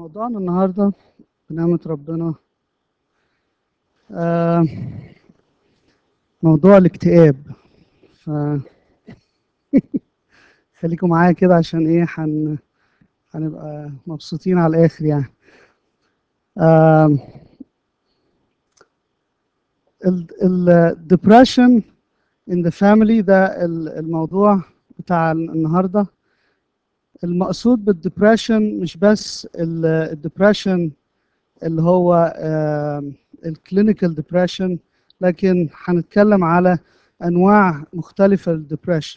موضوعنا النهارده بنعمة ربنا آه موضوع الاكتئاب ف خليكم معايا كده عشان ايه هن هنبقى مبسوطين على الاخر يعني آه الدبريشن in the family ده ال- الموضوع بتاع النهارده المقصود بالدبريشن مش بس الدبريشن اللي هو الكلينيكال ديبريشن لكن هنتكلم على انواع مختلفه للدبريشن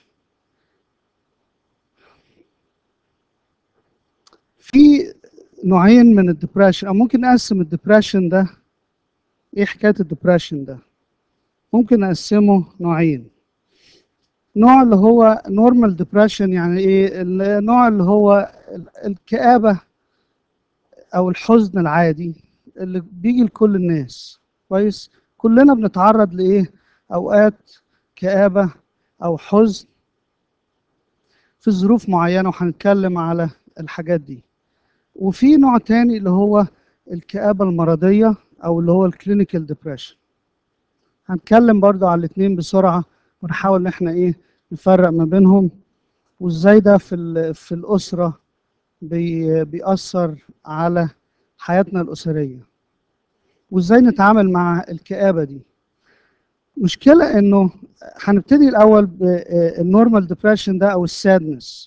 في نوعين من الدبريشن او ممكن نقسم الدبريشن ده ايه حكايه الدبريشن ده ممكن نقسمه نوعين نوع اللي هو نورمال ديبريشن يعني ايه النوع اللي هو الكآبة او الحزن العادي اللي بيجي لكل الناس كويس كلنا بنتعرض لايه اوقات كآبة او حزن في ظروف معينة وهنتكلم على الحاجات دي وفي نوع تاني اللي هو الكآبة المرضية او اللي هو الكلينيكال ديبريشن هنتكلم برضو على الاثنين بسرعة ونحاول ان احنا ايه نفرق ما بينهم وازاي ده في في الاسره بي بيأثر على حياتنا الاسريه وازاي نتعامل مع الكآبه دي مشكلة انه هنبتدي الاول بالنورمال ديبريشن ده او السادنس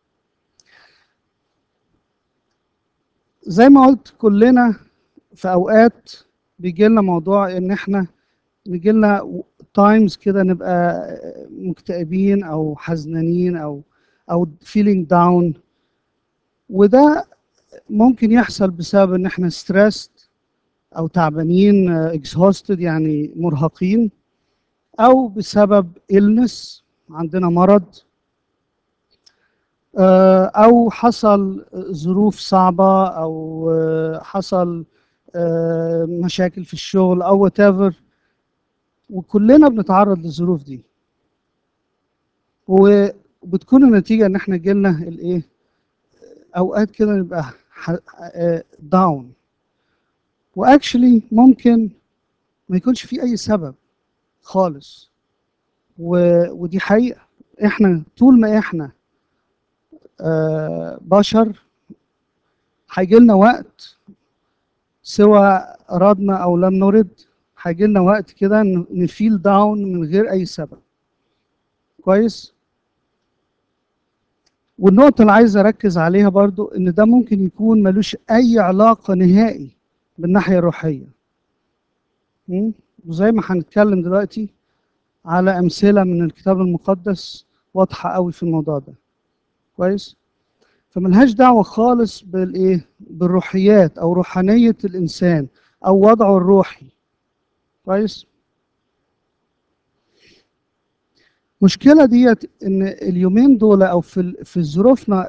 زي ما قلت كلنا في اوقات بيجي لنا موضوع ان احنا نجي لنا تايمز كده نبقى مكتئبين او حزنانين او او feeling داون وده ممكن يحصل بسبب ان احنا ستريسد او تعبانين اكزهوستد يعني مرهقين او بسبب illness عندنا مرض او حصل ظروف صعبه او حصل مشاكل في الشغل او whatever وكلنا بنتعرض للظروف دي وبتكون النتيجة ان احنا جيلنا الايه اوقات كده نبقى داون واكشلي ممكن ما يكونش في اي سبب خالص و... ودي حقيقة احنا طول ما احنا آه بشر هيجي لنا وقت سواء أردنا أو لم نرد هيجي لنا وقت كده نفيل داون من غير اي سبب كويس والنقطة اللي عايز أركز عليها برضو إن ده ممكن يكون ملوش أي علاقة نهائي بالناحية الروحية وزي ما هنتكلم دلوقتي على أمثلة من الكتاب المقدس واضحة قوي في الموضوع ده كويس فملهاش دعوة خالص بالإيه بالروحيات أو روحانية الإنسان أو وضعه الروحي كويس مشكلة ديت ان اليومين دول او في في ظروفنا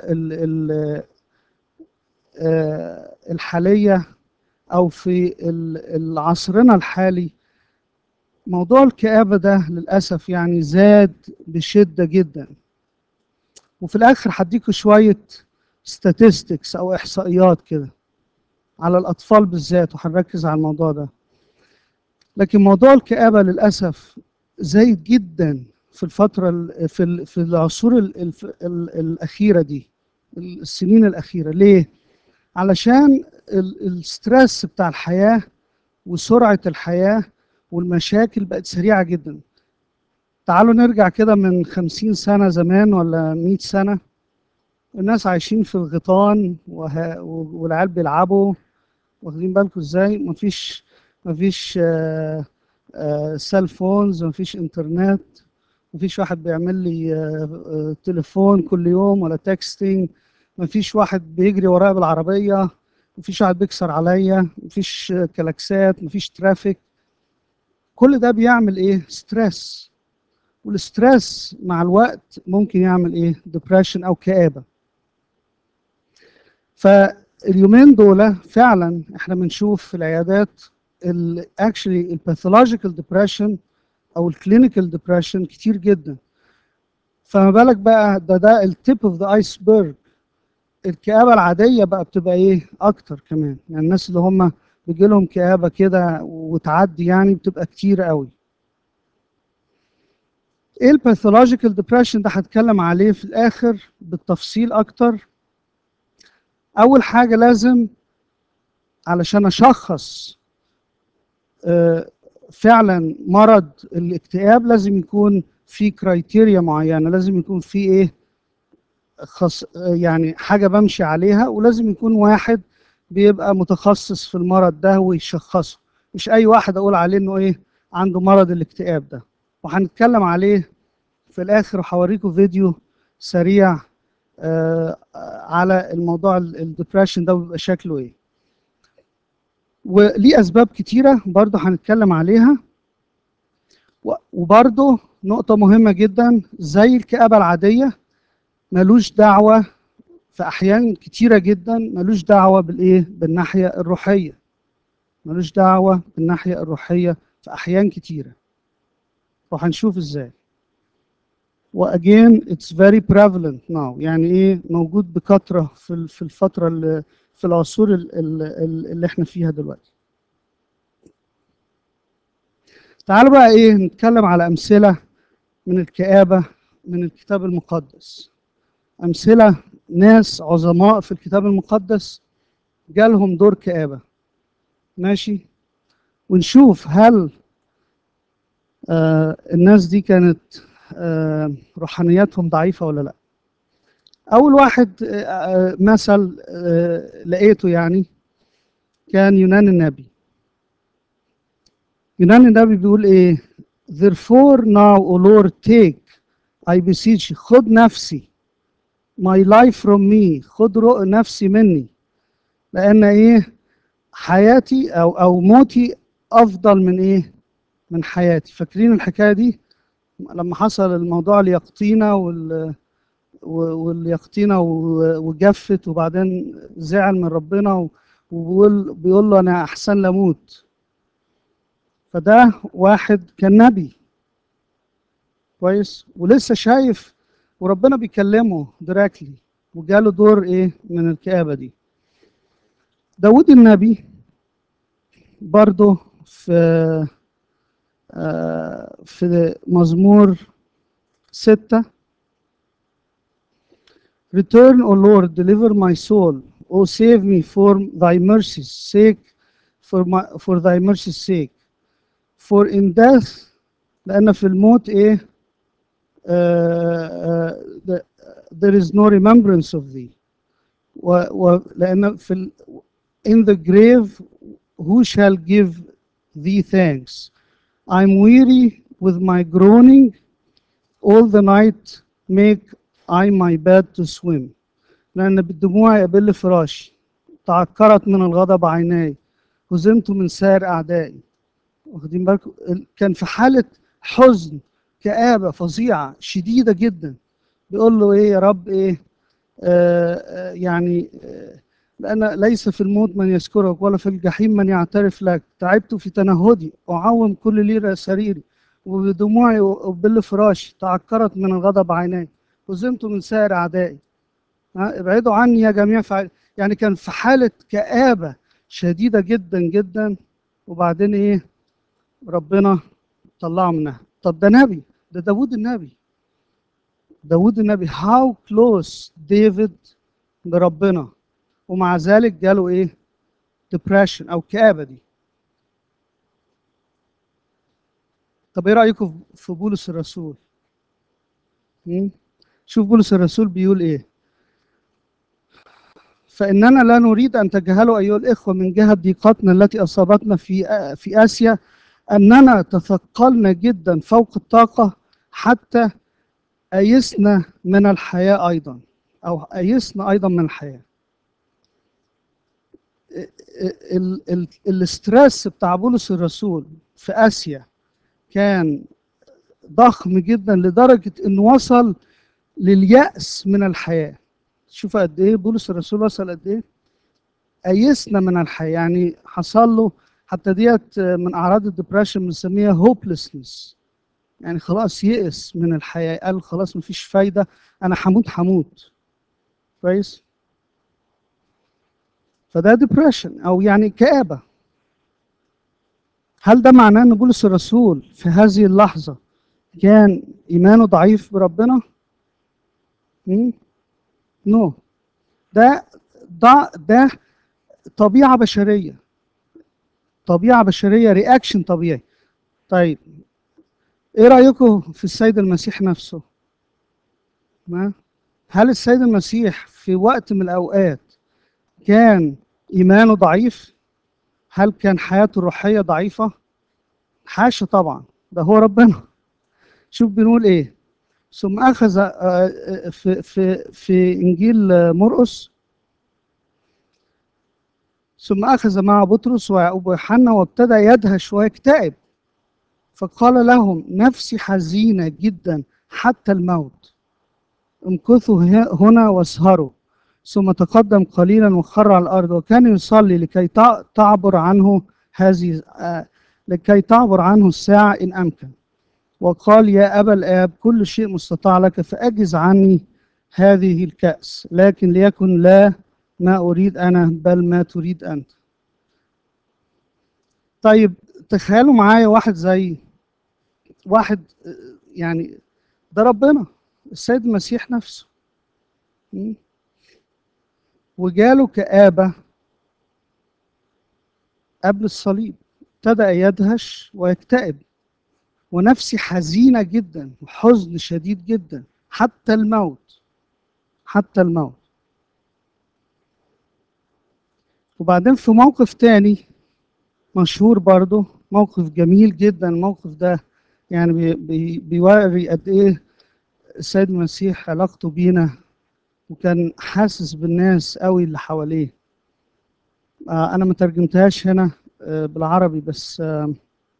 الحالية او في عصرنا الحالي موضوع الكآبة ده للأسف يعني زاد بشدة جدا وفي الآخر هديكوا شوية statistics أو إحصائيات كده على الأطفال بالذات وهنركز على الموضوع ده لكن موضوع الكآبة للأسف زايد جدا في الفترة في في العصور الأخيرة دي السنين الأخيرة ليه؟ علشان الستريس بتاع الحياة وسرعة الحياة والمشاكل بقت سريعة جدا تعالوا نرجع كده من خمسين سنة زمان ولا مئة سنة الناس عايشين في الغيطان والعيال بيلعبوا واخدين بالكم ازاي مفيش مفيش آه آه سيل فونز مفيش انترنت مفيش واحد بيعمل لي آه تليفون كل يوم ولا تكستنج مفيش واحد بيجري ورايا بالعربية مفيش واحد بيكسر عليا مفيش كلاكسات مفيش ترافيك كل ده بيعمل ايه ستريس والستريس مع الوقت ممكن يعمل ايه ديبريشن او كآبة فاليومين دول فعلا احنا بنشوف في العيادات اكشلي الباثولوجيكال ديبريشن او الكلينيكال ديبريشن كتير جدا فما بالك بقى ده ده التيب اوف ذا ايسبرج الكآبة العادية بقى بتبقى ايه اكتر كمان يعني الناس اللي هم بيجي لهم كآبة كده وتعدي يعني بتبقى كتير قوي ايه الباثولوجيكال ديبريشن ده هتكلم عليه في الاخر بالتفصيل اكتر اول حاجة لازم علشان اشخص آه، فعلا مرض الاكتئاب لازم يكون في كرايتيريا معينة لازم يكون في ايه خص يعني حاجة بمشي عليها ولازم يكون واحد بيبقى متخصص في المرض ده ويشخصه مش أي واحد أقول عليه إنه إيه عنده مرض الاكتئاب ده وهنتكلم عليه في الآخر وهوريكم فيديو سريع آه على الموضوع الدبريشن ده بيبقى شكله إيه وليه أسباب كتيرة برضه هنتكلم عليها و- وبرضه نقطة مهمة جدا زي الكآبة العادية ملوش دعوة في أحيان كتيرة جدا ملوش دعوة بالإيه؟ بالناحية الروحية ملوش دعوة بالناحية الروحية في أحيان كتيرة وهنشوف إزاي وأجين it's very prevalent now يعني إيه موجود بكثرة في ال- في الفترة اللي في العصور ال- ال- ال- اللي إحنا فيها دلوقتي تعالوا بقى إيه نتكلم على أمثلة من الكآبة من الكتاب المقدس أمثلة ناس عظماء في الكتاب المقدس جالهم دور كآبة ماشي ونشوف هل آه الناس دي كانت آه روحانياتهم ضعيفة ولا لا أول واحد آه آه، مثل آه لقيته يعني كان يونان النبي يونان النبي بيقول إيه Therefore now O Lord take I beseech you خد نفسي my life from me خد رؤ نفسي مني لان ايه حياتي او او موتي افضل من ايه من حياتي فاكرين الحكايه دي لما حصل الموضوع اليقطينه وال و- واليقطينه و- وجفت وبعدين زعل من ربنا و- وبيقول بيقول له انا احسن لموت فده واحد كان نبي كويس ولسه شايف وربنا بيكلمه دايركتلي وجاله دور ايه من الكآبة دي داود النبي برضه في آه، في مزمور ستة Return, O Lord, deliver my soul. O save me for thy mercy's sake, for, my, for thy mercy's sake. For in death, لأن في الموت إيه؟ آه، آه، the- there is no remembrance of thee. و, و, لأن في ال, in the grave, who shall give thee thanks? I'm weary with my groaning. All the night make I my bed to swim. لأن بالدموع يبل فراشي. تعكرت من الغضب عيناي. هزمت من سائر أعدائي. واخدين بالكم؟ ال- كان في حالة حزن كآبة فظيعة شديدة جدا. بيقول له إيه يا رب إيه؟ آه آه، يعني آه لأن ليس في الموت من يذكرك ولا في الجحيم من يعترف لك تعبت في تنهدي أعوم كل ليرة سريري وبدموعي وبل فراشي تعكرت من الغضب عيناي هزمت من سائر أعدائي ها، ابعدوا عني يا جميع فعل يعني كان في حالة كآبة شديدة جدا جدا وبعدين إيه ربنا طلعه منها طب ده نبي ده داوود النبي داوود النبي how close ديفيد لربنا ومع ذلك جاله ايه depression او كآبة دي طب ايه رأيكم في بولس الرسول مم؟ شوف بولس الرسول بيقول ايه فإننا لا نريد أن تجهلوا أيها الإخوة من جهة ضيقتنا التي أصابتنا في في آسيا أننا تثقلنا جدا فوق الطاقة حتى أيسنا من الحياة أيضا أو أيسنا أيضا من الحياة ال- ال- الاسترس بتاع بولس الرسول في آسيا كان ضخم جدا لدرجة إنه وصل لليأس من الحياة شوف قد إيه بولس الرسول وصل قد إيه أيسنا من الحياة يعني حصل له حتى ديت من أعراض الدبريشن بنسميها هوبلسنس يعني خلاص يئس من الحياة قال خلاص مفيش فايدة أنا هموت هموت كويس فده ديبريشن او يعني كآبة هل ده معناه ان بولس الرسول في هذه اللحظة كان ايمانه ضعيف بربنا؟ نو no. ده ده ده طبيعة بشرية طبيعة بشرية رياكشن طبيعي طيب ايه رأيكم في السيد المسيح نفسه ما هل السيد المسيح في وقت من الأوقات كان إيمانه ضعيف هل كان حياته الروحية ضعيفة حاشا طبعا ده هو ربنا شوف بنقول ايه ثم أخذ في في في إنجيل مرقس ثم أخذ مع بطرس ويعقوب ويوحنا وابتدى يدهش ويكتئب فقال لهم نفسي حزينة جدا حتى الموت امكثوا هنا واسهروا ثم تقدم قليلا وخر على الأرض وكان يصلي لكي تعبر عنه هذه لكي تعبر عنه الساعة إن أمكن وقال يا أبا الآب كل شيء مستطاع لك فأجز عني هذه الكأس لكن ليكن لا ما أريد أنا بل ما تريد أنت طيب تخيلوا معايا واحد زي واحد يعني ده ربنا السيد المسيح نفسه وجاله كآبة قبل الصليب ابتدأ يدهش ويكتئب ونفسي حزينة جدا وحزن شديد جدا حتى الموت حتى الموت وبعدين في موقف تاني مشهور برضه موقف جميل جدا الموقف ده يعني بي بي بيوري قد ايه السيد المسيح علاقته بينا وكان حاسس بالناس قوي اللي حواليه آه انا ما ترجمتهاش هنا آه بالعربي بس آه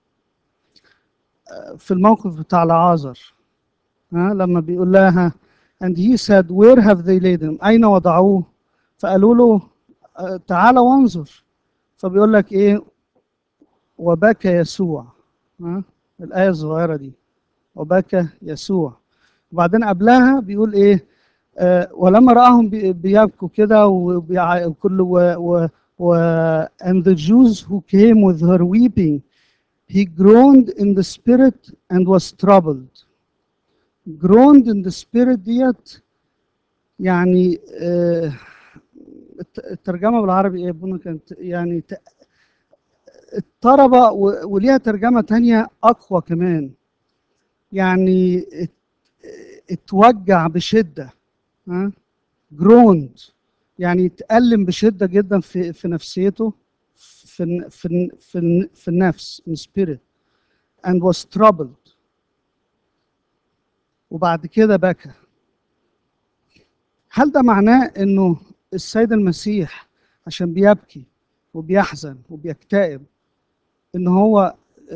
في الموقف بتاع العازر ها لما بيقول لها and he said where have they laid him اين وضعوه فقالوا له تعالى وانظر فبيقول لك ايه وبكى يسوع ها الآية الصغيرة دي وبكى يسوع وبعدين قبلها بيقول ايه آه ولما رآهم بيبكوا كده وكل و, و, و and the Jews who came with her weeping he groaned in the spirit and was troubled groaned in the spirit ديت يعني آه الترجمة بالعربي ايه ابونا كانت يعني اضطرب وليها ترجمة تانية أقوى كمان يعني اتوجع بشدة ها جروند يعني اتألم بشدة جدا في في نفسيته في في في, في النفس in spirit and was troubled وبعد كده بكى هل ده معناه انه السيد المسيح عشان بيبكي وبيحزن وبيكتئب ان هو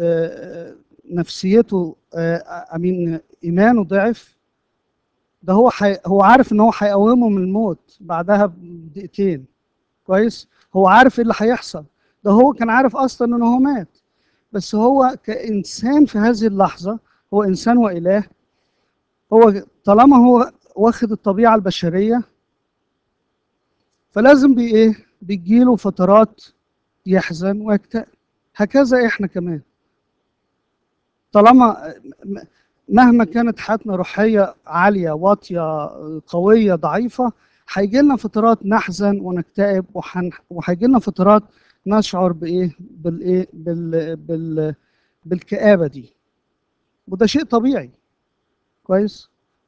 نفسيته امين ايمانه ضعف ده هو حي... هو عارف ان هو هيقومه من الموت بعدها بدقيقتين كويس هو عارف ايه اللي هيحصل ده هو كان عارف اصلا ان هو مات بس هو كانسان في هذه اللحظه هو انسان واله هو طالما هو واخد الطبيعه البشريه فلازم بي ايه بيجيله فترات يحزن ويكتئب هكذا احنا كمان طالما مهما كانت حياتنا روحيه عاليه واطيه قويه ضعيفه هيجي لنا فترات نحزن ونكتئب وهيجي لنا فترات نشعر بايه بالايه بال بال بالكآبه دي وده شيء طبيعي كويس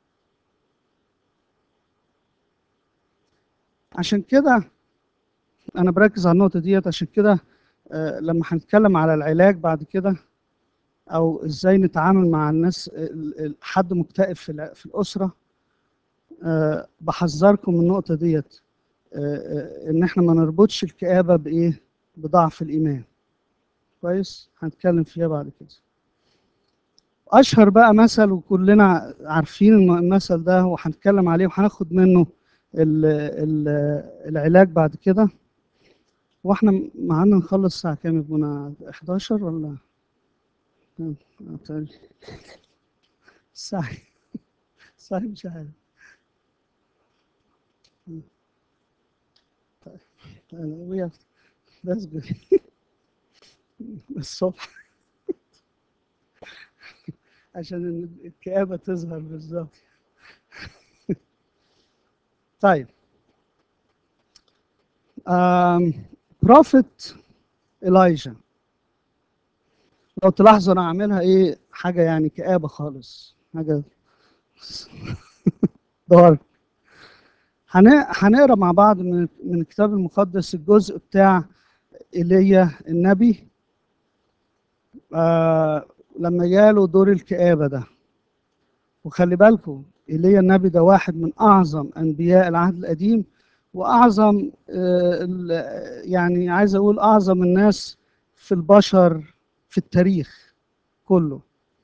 عشان كده انا بركز على النقطه ديت عشان كده آه لما هنتكلم على العلاج بعد كده او ازاي نتعامل مع الناس حد مكتئب في في الاسره أه بحذركم من النقطه ديت أه ان احنا ما نربطش الكآبه بايه بضعف الايمان كويس هنتكلم فيها بعد كده اشهر بقى مثل وكلنا عارفين المثل ده وهنتكلم عليه وهناخد منه ال ال العلاج بعد كده واحنا معانا نخلص الساعه كام يا ابونا 11 ولا صحيح صحيح مش عارف طيب we have that's good الصبح عشان الكآبة تظهر بالظبط طيب بروفيت إلايجا لو تلاحظوا انا عاملها ايه حاجه يعني كآبه خالص حاجه دارك هنقرا مع بعض من من الكتاب المقدس الجزء بتاع ايليا النبي آه لما جاله دور الكآبة ده وخلي بالكم ايليا النبي ده واحد من اعظم انبياء العهد القديم واعظم آه يعني عايز اقول اعظم الناس في البشر في التاريخ كله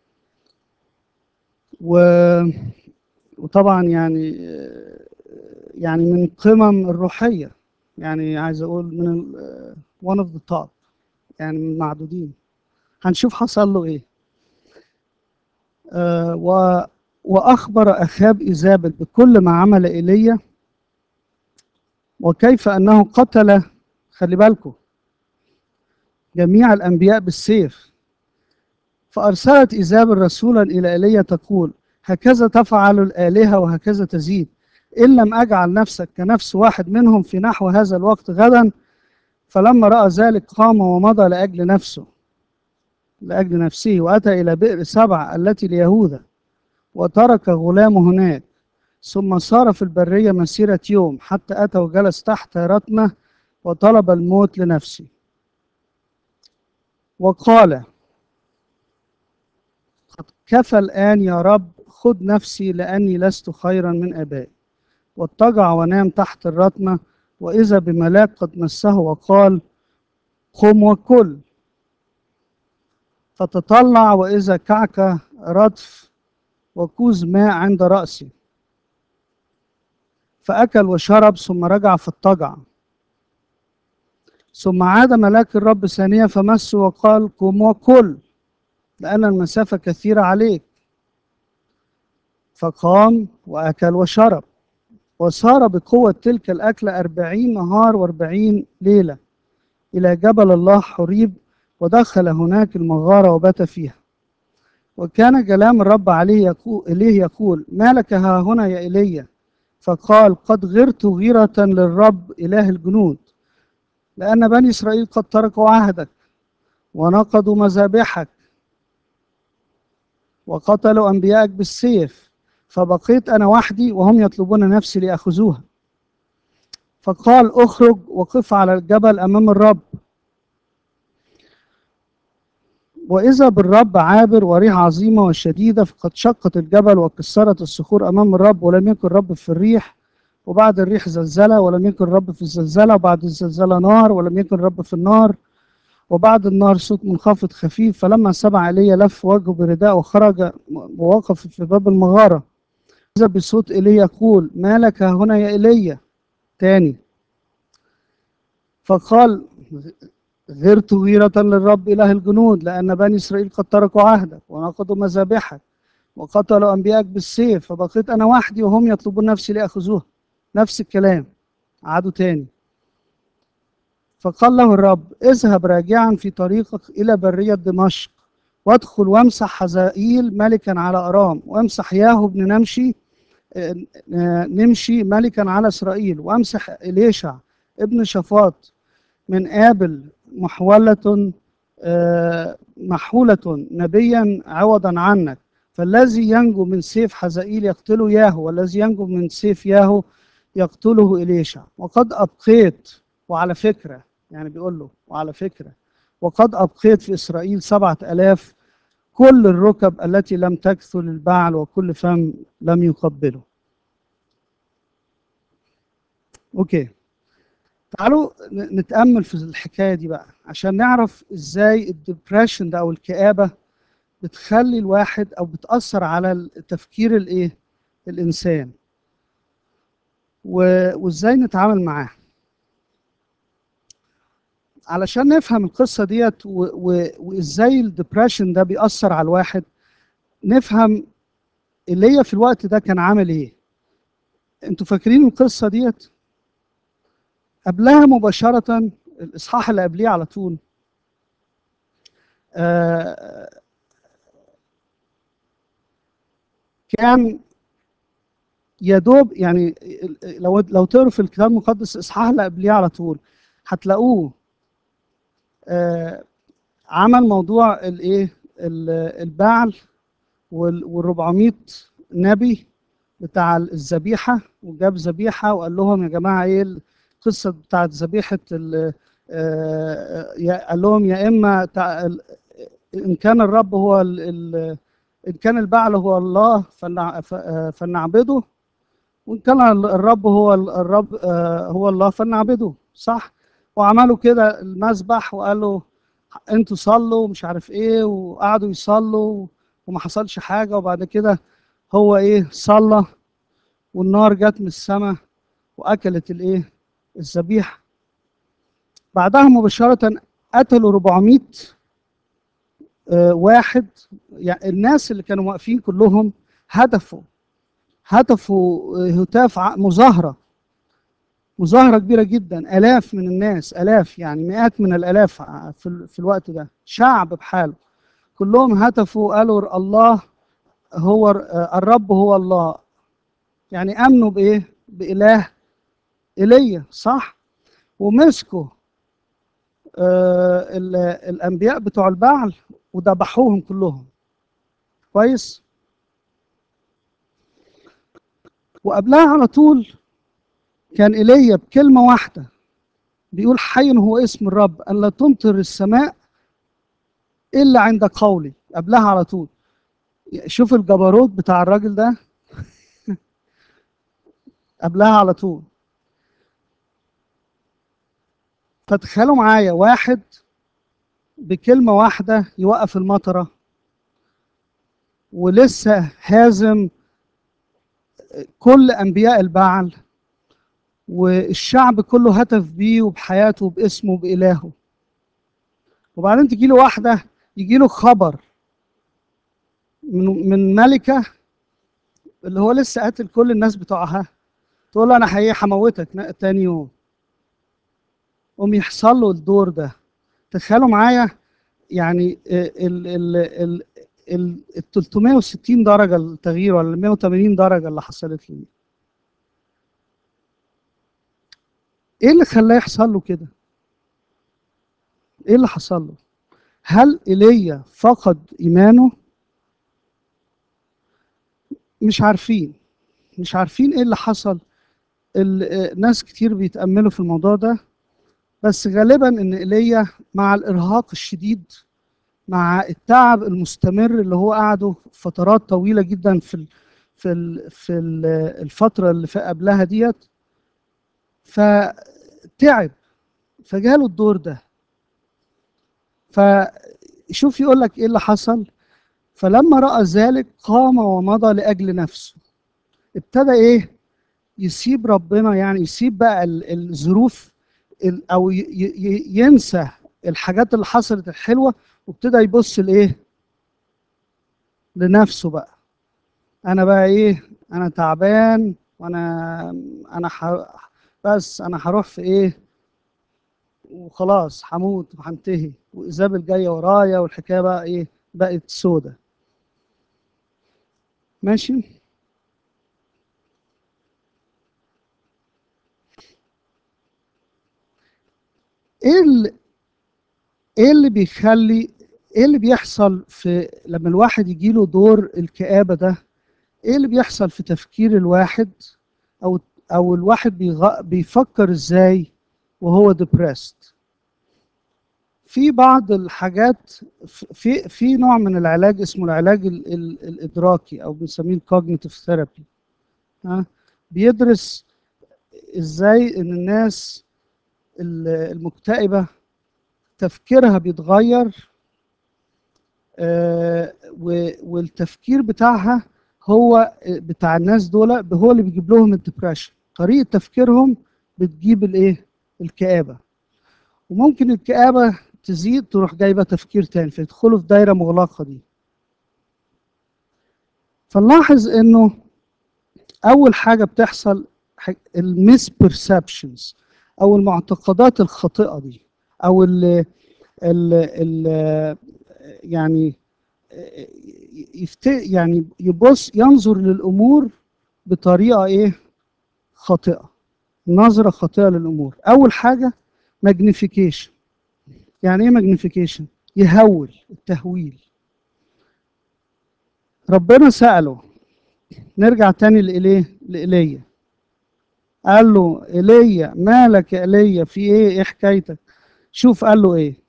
و وطبعا يعني يعني من القمم الروحيه يعني عايز اقول من one of the top يعني من المعدودين هنشوف حصل له ايه آه و واخبر اخاب ايزابل بكل ما عمل ايليا وكيف انه قتل خلي بالكم جميع الانبياء بالسيف فارسلت ايزابل رسولا الى ايليا تقول هكذا تفعل الالهه وهكذا تزيد ان لم اجعل نفسك كنفس واحد منهم في نحو هذا الوقت غدا فلما راى ذلك قام ومضى لاجل نفسه لاجل نفسه واتى الى بئر سبع التي ليهوذا وترك غلامه هناك ثم صار في البريه مسيره يوم حتى اتى وجلس تحت رتمه وطلب الموت لنفسه وقال قد كفى الآن يا رب خذ نفسي لأني لست خيرا من أبائي واضطجع ونام تحت الرتمة وإذا بملاك قد مسه وقال قم وكل فتطلع وإذا كعكة ردف وكوز ماء عند رأسي فأكل وشرب ثم رجع فاضطجع ثم عاد ملاك الرب ثانية فمسه وقال قم وكل لأن المسافة كثيرة عليك فقام وأكل وشرب وصار بقوة تلك الأكلة أربعين نهار وأربعين ليلة إلى جبل الله حريب ودخل هناك المغارة وبات فيها وكان كلام الرب عليه يقول إليه يقول ما لك ها هنا يا إيليا فقال قد غرت غيرة للرب إله الجنود لأن بني إسرائيل قد تركوا عهدك ونقضوا مذابحك وقتلوا أنبيائك بالسيف فبقيت أنا وحدي وهم يطلبون نفسي ليأخذوها فقال اخرج وقف على الجبل أمام الرب وإذا بالرب عابر وريح عظيمة وشديدة فقد شقت الجبل وكسرت الصخور أمام الرب ولم يكن الرب في الريح وبعد الريح زلزلة ولم يكن الرب في الزلزلة وبعد الزلزلة نار ولم يكن الرب في النار وبعد النار صوت منخفض خفيف فلما سمع ايليا لف وجهه برداء وخرج ووقف في باب المغارة إذا بصوت ايليا يقول ما لك هنا يا ايليا تاني فقال غرت غيرة للرب إله الجنود لأن بني إسرائيل قد تركوا عهدك ونقضوا مذابحك وقتلوا أنبيائك بالسيف فبقيت أنا وحدي وهم يطلبون نفسي ليأخذوها نفس الكلام عادوا تاني فقال له الرب اذهب راجعا في طريقك إلى برية دمشق وادخل وامسح حزائيل ملكا على أرام وامسح ياهو بن نمشي نمشي ملكا على إسرائيل وامسح إليشع ابن شفاط من آبل محولة محولة نبيا عوضا عنك فالذي ينجو من سيف حزائيل يقتله ياهو والذي ينجو من سيف ياهو يقتله إليشع وقد أبقيت وعلى فكرة يعني بيقول له وعلى فكرة وقد أبقيت في إسرائيل سبعة ألاف كل الركب التي لم تكثل البعل وكل فم لم يقبله أوكي تعالوا نتأمل في الحكاية دي بقى عشان نعرف إزاي الدبريشن ده أو الكآبة بتخلي الواحد أو بتأثر على التفكير الإيه الإنسان وإزاي نتعامل معاه علشان نفهم القصة ديت وإزاي الدبريشن ده بيأثر على الواحد نفهم اللي هي في الوقت ده كان عامل إيه انتوا فاكرين القصة ديت قبلها مباشرة الإصحاح اللي قبليه على طول آه، كان يا دوب يعني لو لو تقروا في الكتاب المقدس الإصحاح اللي قبليه على طول هتلاقوه آه، عمل موضوع الايه ال- البعل وال 400 نبي بتاع الذبيحه وجاب ذبيحه وقال لهم يا جماعه ايه القصه بتاعت ذبيحه ال- آه، يا- قال لهم يا اما تع- ال- ان كان الرب هو ال- ال- ان كان البعل هو الله فلنع- ف- آه، فلنعبده وان كان الرب هو ال- الرب آه، هو الله فلنعبده صح وعملوا كده المذبح وقالوا انتوا صلوا ومش عارف ايه وقعدوا يصلوا وما حصلش حاجه وبعد كده هو ايه صلى والنار جت من السماء واكلت الايه الذبيحه بعدها مباشره قتلوا 400 آه، واحد يعني الناس اللي كانوا واقفين كلهم هدفوا هدفوا آه، هتاف ع- مظاهره مظاهرة كبيرة جدا آلاف من الناس آلاف يعني مئات من الآلاف ع- في, ال- في الوقت ده شعب بحاله كلهم هتفوا قالوا الله هو آه، الرب هو الله يعني آمنوا بإيه؟ بإله إيليا صح؟ ومسكوا آه، ال- الأنبياء بتوع البعل وذبحوهم كلهم كويس؟ وقبلها على طول كان ايليا بكلمه واحده بيقول حي هو اسم الرب ان لا تمطر السماء الا عند قولي قبلها على طول شوف الجبروت بتاع الراجل ده قبلها على طول فتخيلوا معايا واحد بكلمه واحده يوقف المطره ولسه هازم كل انبياء البعل والشعب كله هتف بيه وبحياته وباسمه وبإلهه وبعدين تجي له واحدة يجي له خبر من من ملكة اللي هو لسه قاتل كل الناس بتوعها تقول له أنا حقيقي هموتك نا- تاني يوم قوم يحصل له الدور ده تخيلوا معايا يعني ال ال ال ال ال 360 درجة التغيير ولا ال 180 درجة اللي حصلت لي ايه اللي خلاه يحصل له كده؟ ايه اللي حصل له؟ هل ايليا فقد ايمانه؟ مش عارفين مش عارفين ايه اللي حصل ال- آه، ناس كتير بيتأملوا في الموضوع ده بس غالبا ان ايليا مع الارهاق الشديد مع التعب المستمر اللي هو قعده فترات طويلة جدا في ال في ال في ال الفترة اللي في قبلها ديت فتعب فجاله الدور ده فشوف يقول لك ايه اللي حصل فلما رأى ذلك قام ومضى لأجل نفسه ابتدى ايه يسيب ربنا يعني يسيب بقى ال- الظروف ال- او ي- ي- ينسى الحاجات اللي حصلت الحلوة وابتدى يبص لايه لنفسه بقى انا بقى ايه انا تعبان وانا انا ح... بس انا هروح في ايه وخلاص هموت وهنتهي وايزابل جايه ورايا والحكايه بقى ايه بقت سودة ماشي ايه اللي ايه اللي بيخلي ايه اللي بيحصل في لما الواحد يجيله دور الكآبة ده ايه اللي بيحصل في تفكير الواحد او او الواحد بيغ... بيفكر ازاي وهو depressed في بعض الحاجات في في نوع من العلاج اسمه العلاج ال... ال... الادراكي او بنسميه الكوجنيتيف ثيرابي ها بيدرس ازاي ان الناس ال- المكتئبه تفكيرها بيتغير آه، و- والتفكير بتاعها هو بتاع الناس دول هو اللي بيجيب لهم الدبريشن طريقه تفكيرهم بتجيب الايه الكآبه وممكن الكآبه تزيد تروح جايبه تفكير تاني فيدخلوا في دايره مغلقه دي فنلاحظ انه اول حاجه بتحصل الميس بيرسبشنز او المعتقدات الخاطئه دي او ال ال ال يعني يفت يعني يبص ينظر للامور بطريقه ايه خاطئه نظره خاطئه للامور اول حاجه ماجنيفيكيشن يعني ايه ماجنيفيكيشن يهول التهويل ربنا سأله نرجع تاني لإليه لإيليا قال له إيليا مالك يا إيليا في إيه إيه حكايتك شوف قال له إيه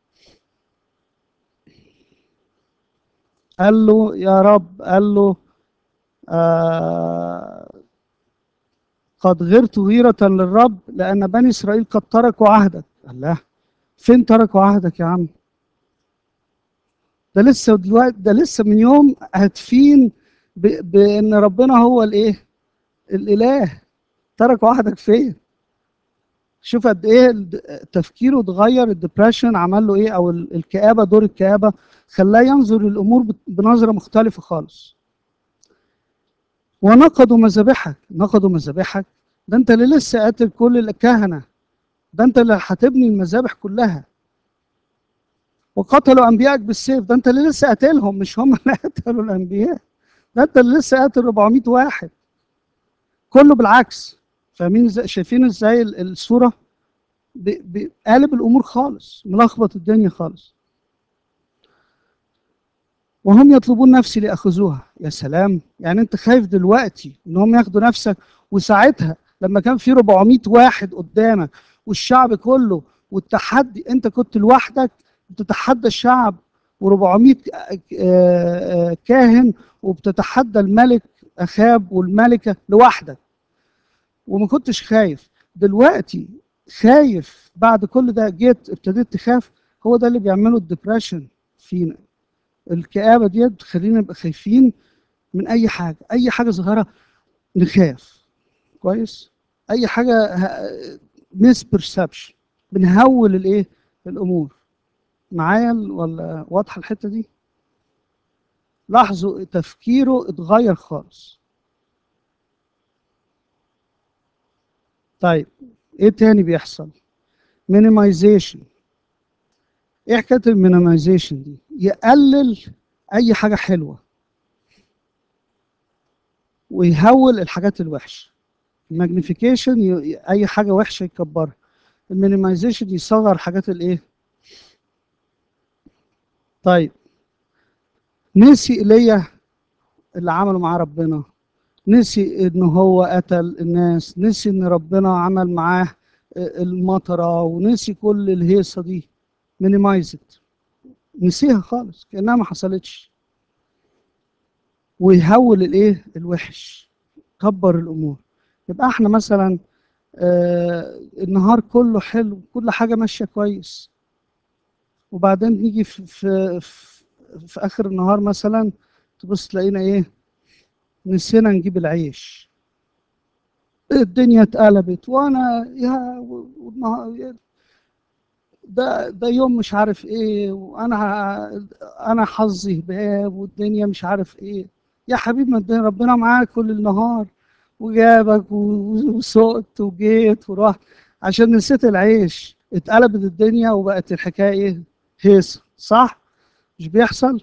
قال له يا رب قال له آه قد غرت غيرة للرب لأن بني إسرائيل قد تركوا عهدك قال له فين تركوا عهدك يا عم ده لسه دلوقتي ده لسه من يوم هاتفين ب- بان ربنا هو الايه الاله تركوا عهدك فين شوف قد ايه الد- تفكيره اتغير الدبريشن عمل له ايه او ال- الكآبة دور الكآبة خلاه ينظر للامور بت- بنظرة مختلفة خالص ونقضوا مذابحك نقضوا مذابحك ده انت اللي لسه قاتل كل الكهنة ده انت اللي هتبني المذابح كلها وقتلوا انبيائك بالسيف ده انت اللي لسه قاتلهم مش هم اللي قتلوا الانبياء ده انت اللي لسه قاتل 400 واحد كله بالعكس فاهمين ازاي شايفين ازاي ال- الصوره ب- ب- قالب الامور خالص ملخبط الدنيا خالص وهم يطلبون نفسي ليأخذوها يا سلام يعني انت خايف دلوقتي ان هم ياخدوا نفسك وساعتها لما كان في 400 واحد قدامك والشعب كله والتحدي انت كنت لوحدك بتتحدى الشعب و400 كاهن وبتتحدى الملك اخاب والملكه لوحدك وما كنتش خايف دلوقتي خايف بعد كل ده جيت ابتديت تخاف هو ده اللي بيعمله الدبريشن فينا الكآبة ديت بتخلينا نبقى خايفين من أي حاجة أي حاجة صغيرة نخاف كويس أي حاجة ميس بيرسبشن بنهول الإيه الأمور معايا ولا واضحة الحتة دي لاحظوا تفكيره اتغير خالص طيب ايه تاني بيحصل minimization ايه حكايه المينيمايزيشن دي يقلل اي حاجه حلوه ويهول الحاجات الوحشه الماجنيفيكيشن ي... اي حاجه وحشه يكبرها المينيمايزيشن يصغر حاجات الايه طيب نسي ايليا اللي عمله مع ربنا نسي ان هو قتل الناس نسي ان ربنا عمل معاه المطره ونسي كل الهيصه دي مينيمايزت نسيها خالص كانها ما حصلتش ويهول الايه الوحش كبر الامور يبقى احنا مثلا آه النهار كله حلو كل حاجه ماشيه كويس وبعدين نيجي في في في, في اخر النهار مثلا تبص تلاقينا ايه نسينا نجيب العيش الدنيا اتقلبت وانا يا والنهار ده ده يوم مش عارف ايه وانا انا حظي هباب والدنيا مش عارف ايه يا حبيبي ما الدنيا ربنا معاك كل النهار وجابك وسقت وجيت ورحت عشان نسيت العيش اتقلبت الدنيا وبقت الحكايه ايه هيصه صح مش بيحصل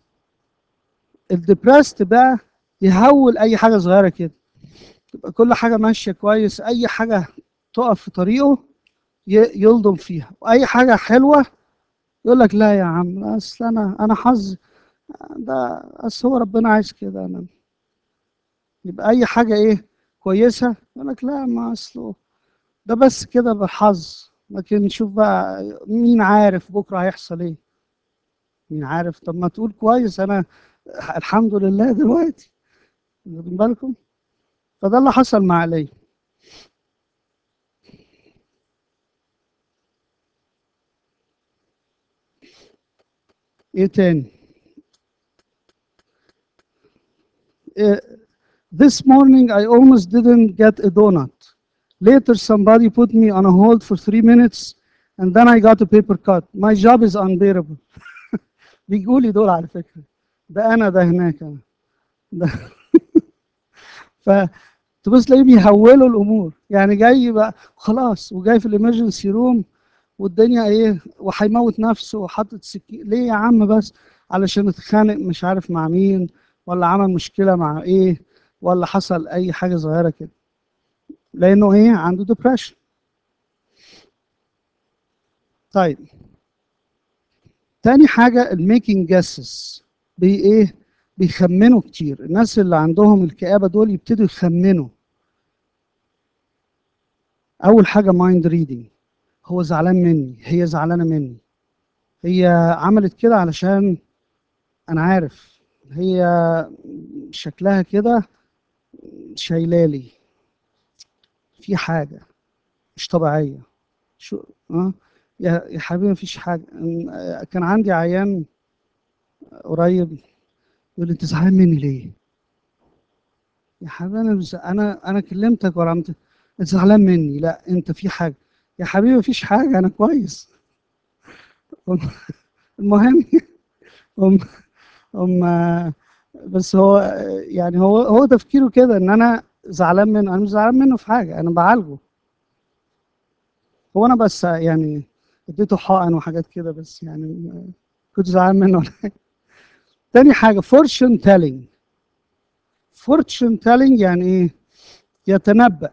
الدبرست بقى يهول اي حاجه صغيره كده تبقى كل حاجه ماشيه كويس اي حاجه تقف في طريقه يلضم فيها واي حاجه حلوه يقول لك لا يا عم اصل انا انا حظ ده اصل هو ربنا عايز كده انا يبقى اي حاجه ايه كويسه يقول لك لا ما اصله ده بس كده بالحظ لكن شوف بقى مين عارف بكره هيحصل ايه مين عارف طب ما تقول كويس انا الحمد لله دلوقتي واخدين بالكم فده اللي حصل مع علي ايه تاني uh, this morning I almost didn't get a donut later somebody put me on a hold for three minutes and then I got a paper cut my job is unbearable بيقولي دول على فكرة ده أنا ده هناك أنا ده فتبص تلاقيه بيهولوا الأمور يعني جاي بقى خلاص وجاي في الامرجنسي روم والدنيا ايه وهيموت نفسه وحاطط سكين ليه يا عم بس علشان اتخانق مش عارف مع مين ولا عمل مشكله مع ايه ولا حصل اي حاجه صغيره كده لانه ايه عنده ديبريشن طيب تاني حاجه الميكينج جاسس بي ايه بيخمنوا كتير الناس اللي عندهم الكآبة دول يبتدوا يخمنوا أول حاجة مايند ريدنج هو زعلان مني هي زعلانة مني هي عملت كده علشان أنا عارف هي شكلها كده شايلالي في حاجة مش طبيعية شو أه؟ يا يا حبيبي مفيش حاجة أم- كان عندي عيان قريب يقول لي انت زعلان مني ليه؟ يا حبيبي انا مش انا انا كلمتك ولا عملت انت زعلان مني لا انت في حاجه يا حبيبي مفيش حاجه انا كويس المهم هم هم بس هو يعني هو هو تفكيره كده ان انا زعلان منه انا مش زعلان منه في حاجه انا بعالجه هو انا بس يعني اديته حقن وحاجات كده بس يعني كنت زعلان منه ولا حاجه تاني حاجه فورتشن تيلينج فورتشن تيلينج يعني ايه يتنبأ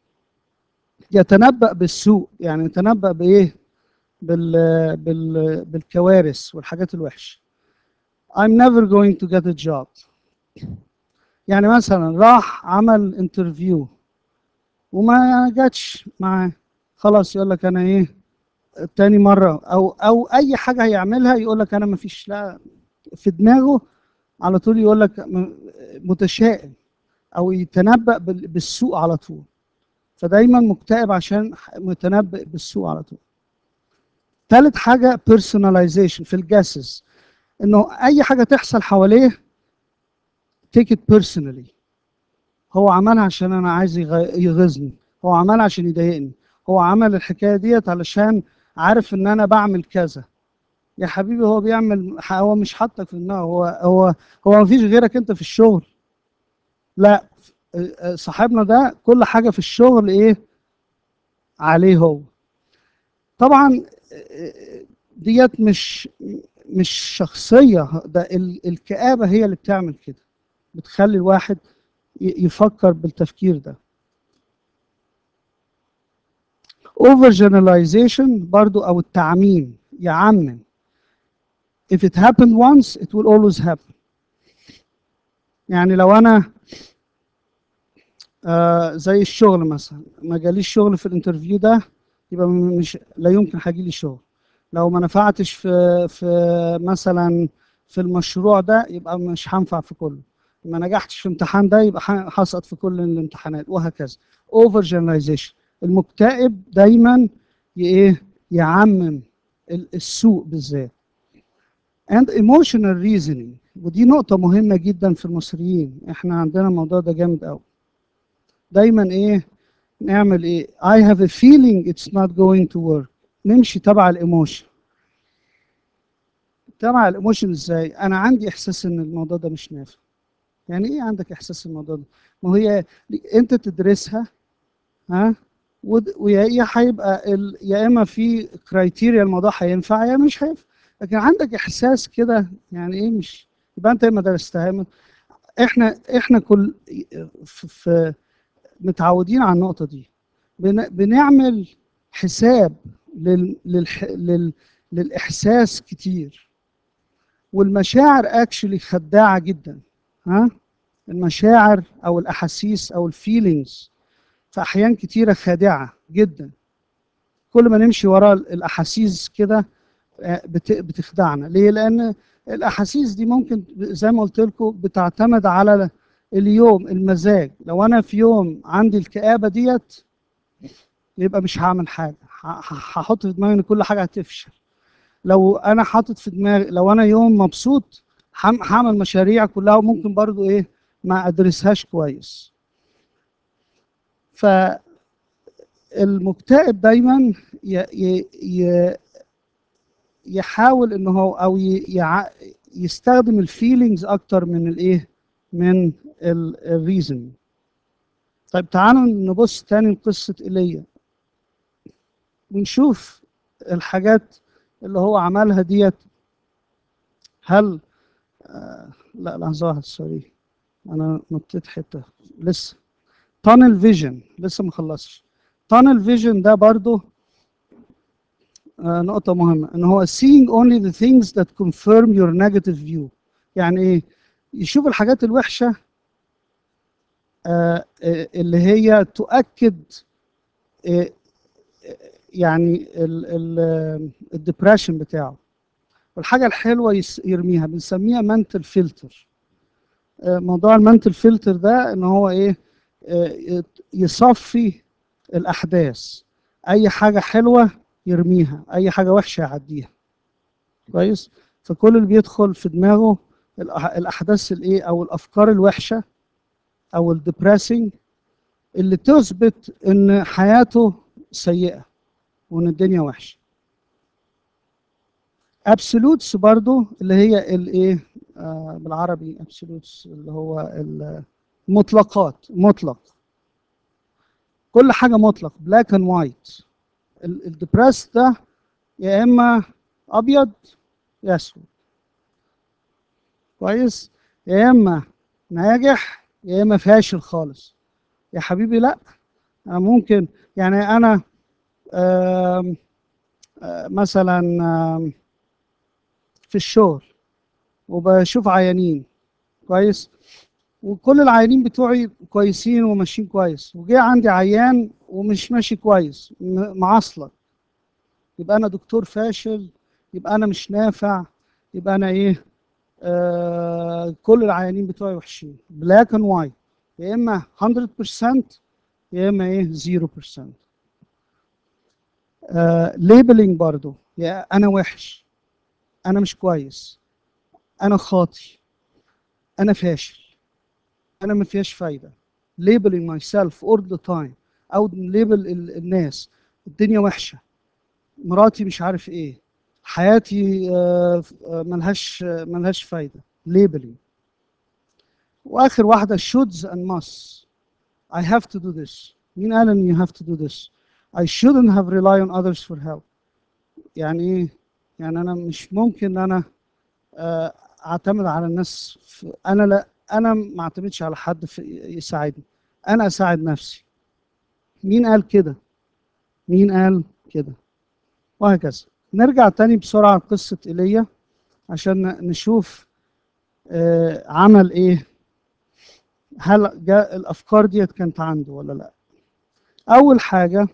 يتنبأ بالسوء يعني يتنبأ بايه بال بال بالكوارث والحاجات الوحشه I'm never going to get a job يعني مثلا راح عمل انترفيو وما جاتش معاه خلاص يقول لك انا ايه تاني مره او او اي حاجه هيعملها يقول لك انا ما فيش لا في دماغه على طول يقول لك م- متشائم او يتنبأ بال- بالسوء على طول فدايما مكتئب عشان متنبئ بالسوء على طول ثالث حاجه personalization في الجاسس انه اي حاجه تحصل حواليه take it personally هو عملها عشان انا عايز يغ- يغيظني هو عملها عشان يضايقني هو عمل الحكايه ديت علشان عارف ان انا بعمل كذا يا حبيبي هو بيعمل هو مش حاطك في دماغه هو هو هو ما فيش غيرك انت في الشغل لا صاحبنا ده كل حاجه في الشغل ايه عليه هو طبعا ديت مش مش شخصيه ده ال- الكآبه هي اللي بتعمل كده بتخلي الواحد ي- يفكر بالتفكير ده اوفر جنراليزيشن برضو او التعميم يعمم if it happened once it will always happen يعني لو انا آه زي الشغل مثلا ما جاليش شغل في الانترفيو ده يبقى مش لا يمكن هيجي لي شغل لو ما نفعتش في في مثلا في المشروع ده يبقى مش هنفع في كله ما نجحتش في امتحان ده يبقى ح- هسقط في كل الامتحانات وهكذا اوفر جنراليزيشن المكتئب دايما ي- ايه يعمم ال- السوء بالذات and emotional reasoning ودي نقطة مهمة جدا في المصريين احنا عندنا الموضوع ده جامد قوي دايما ايه نعمل ايه I have a feeling it's not going to work نمشي تبع الايموشن تبع الايموشن ازاي انا عندي احساس ان الموضوع ده مش نافع يعني ايه عندك احساس الموضوع ده ما هي انت تدرسها ها ود- ويا يا هيبقى ال- يا اما في كرايتيريا الموضوع هينفع يا مش هينفع لكن عندك احساس كده يعني ايه مش يبقى انت ما درستها احنا احنا كل في, في متعودين على النقطه دي بن- بنعمل حساب لل للح لل للاحساس كتير والمشاعر اكشلي خداعه جدا ها المشاعر او الاحاسيس او الفيلينجز في احيان كتيره خادعه جدا كل ما نمشي ورا الاحاسيس كده آه، بت- بتخدعنا ليه لان الاحاسيس دي ممكن زي ما قلت لكم بتعتمد على اليوم المزاج لو انا في يوم عندي الكآبة ديت يبقى مش هعمل حاجة ه- ه- هحط في دماغي ان كل حاجة هتفشل لو انا حاطط في دماغي لو انا يوم مبسوط هم- هعمل مشاريع كلها وممكن برضو ايه ما ادرسهاش كويس فالمكتئب دايما ي... ي... ي... يحاول ان هو او ي... يع... يستخدم الفيلينجز اكتر من الايه من الريزن طيب تعالوا نبص تاني لقصة ايليا ونشوف الحاجات اللي هو عملها ديت هل آه لا لحظة واحدة سوري أنا نطيت حتة لسه تانل فيجن لسه ما خلصش تانل فيجن ده برضو آه نقطة مهمة إن هو seeing only the things that confirm your negative view يعني إيه؟ يشوف الحاجات الوحشة آه آه، اللي هي تؤكد آه، يعني الدبريشن بتاعه والحاجة الحلوة يس- يرميها بنسميها منتل فلتر موضوع المنتل فلتر ده ان هو ايه آه، يصفي الاحداث اي حاجة حلوة يرميها اي حاجة وحشة يعديها كويس فكل اللي بيدخل في دماغه الأح- الاحداث الايه او الافكار الوحشة او الدبريسنج اللي تثبت ان حياته سيئة وان الدنيا وحشة ابسولوتس برضو اللي هي الايه آه بالعربي ابسولوتس اللي هو المطلقات مطلق كل حاجه مطلق بلاك اند وايت الدبريس ده يا اما ابيض يا اسود كويس يا اما ناجح يا اما فاشل خالص يا حبيبي لا انا ممكن يعني انا آم، آه، مثلا آم، في الشغل وبشوف عيانين كويس وكل العيانين بتوعي كويسين وماشيين كويس وجه عندي عيان ومش ماشي كويس م- معصلك يبقى انا دكتور فاشل يبقى انا مش نافع يبقى انا ايه آه كل العيانين بتوعي وحشين بلاك اند وايت يا اما 100% يا اما ايه 0% آه ليبلينج برضو يا انا وحش انا مش كويس انا خاطي انا فاشل انا ما فيهاش فايده labeling myself all the time او ليبل الناس الدنيا وحشه مراتي مش عارف ايه حياتي آه، آه، ملهاش آه، ملهاش فايده labeling واخر واحده shoulds and musts I have to do this مين قال ان you have to do this I shouldn't have rely on others for help يعني ايه يعني انا مش ممكن ان انا آه، اعتمد على الناس في انا لا انا ما اعتمدش على حد في يساعدني انا اساعد نفسي مين قال كده مين قال كده وهكذا نرجع تاني بسرعة لقصة ايليا عشان ن- نشوف آه، عمل ايه هل جاء الافكار ديت كانت عنده ولا لا اول حاجة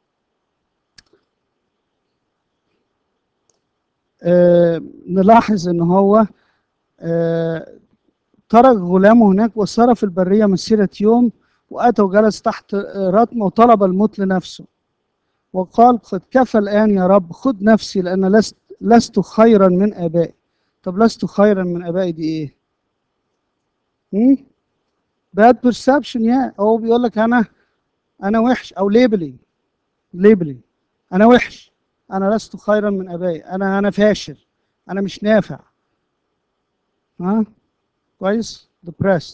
آه، نلاحظ ان هو آه، ترك غلامه هناك وسار في البرية مسيرة يوم وأتى وجلس تحت رتمة وطلب الموت لنفسه وقال قد كفى الآن يا رب خذ نفسي لأن لست لست خيرا من آبائي طب لست خيرا من آبائي دي إيه؟ هم؟ bad perception يا هو بيقول لك أنا أنا وحش أو labeling labeling أنا وحش أنا لست خيرا من آبائي أنا أنا فاشل أنا مش نافع ها كويس depressed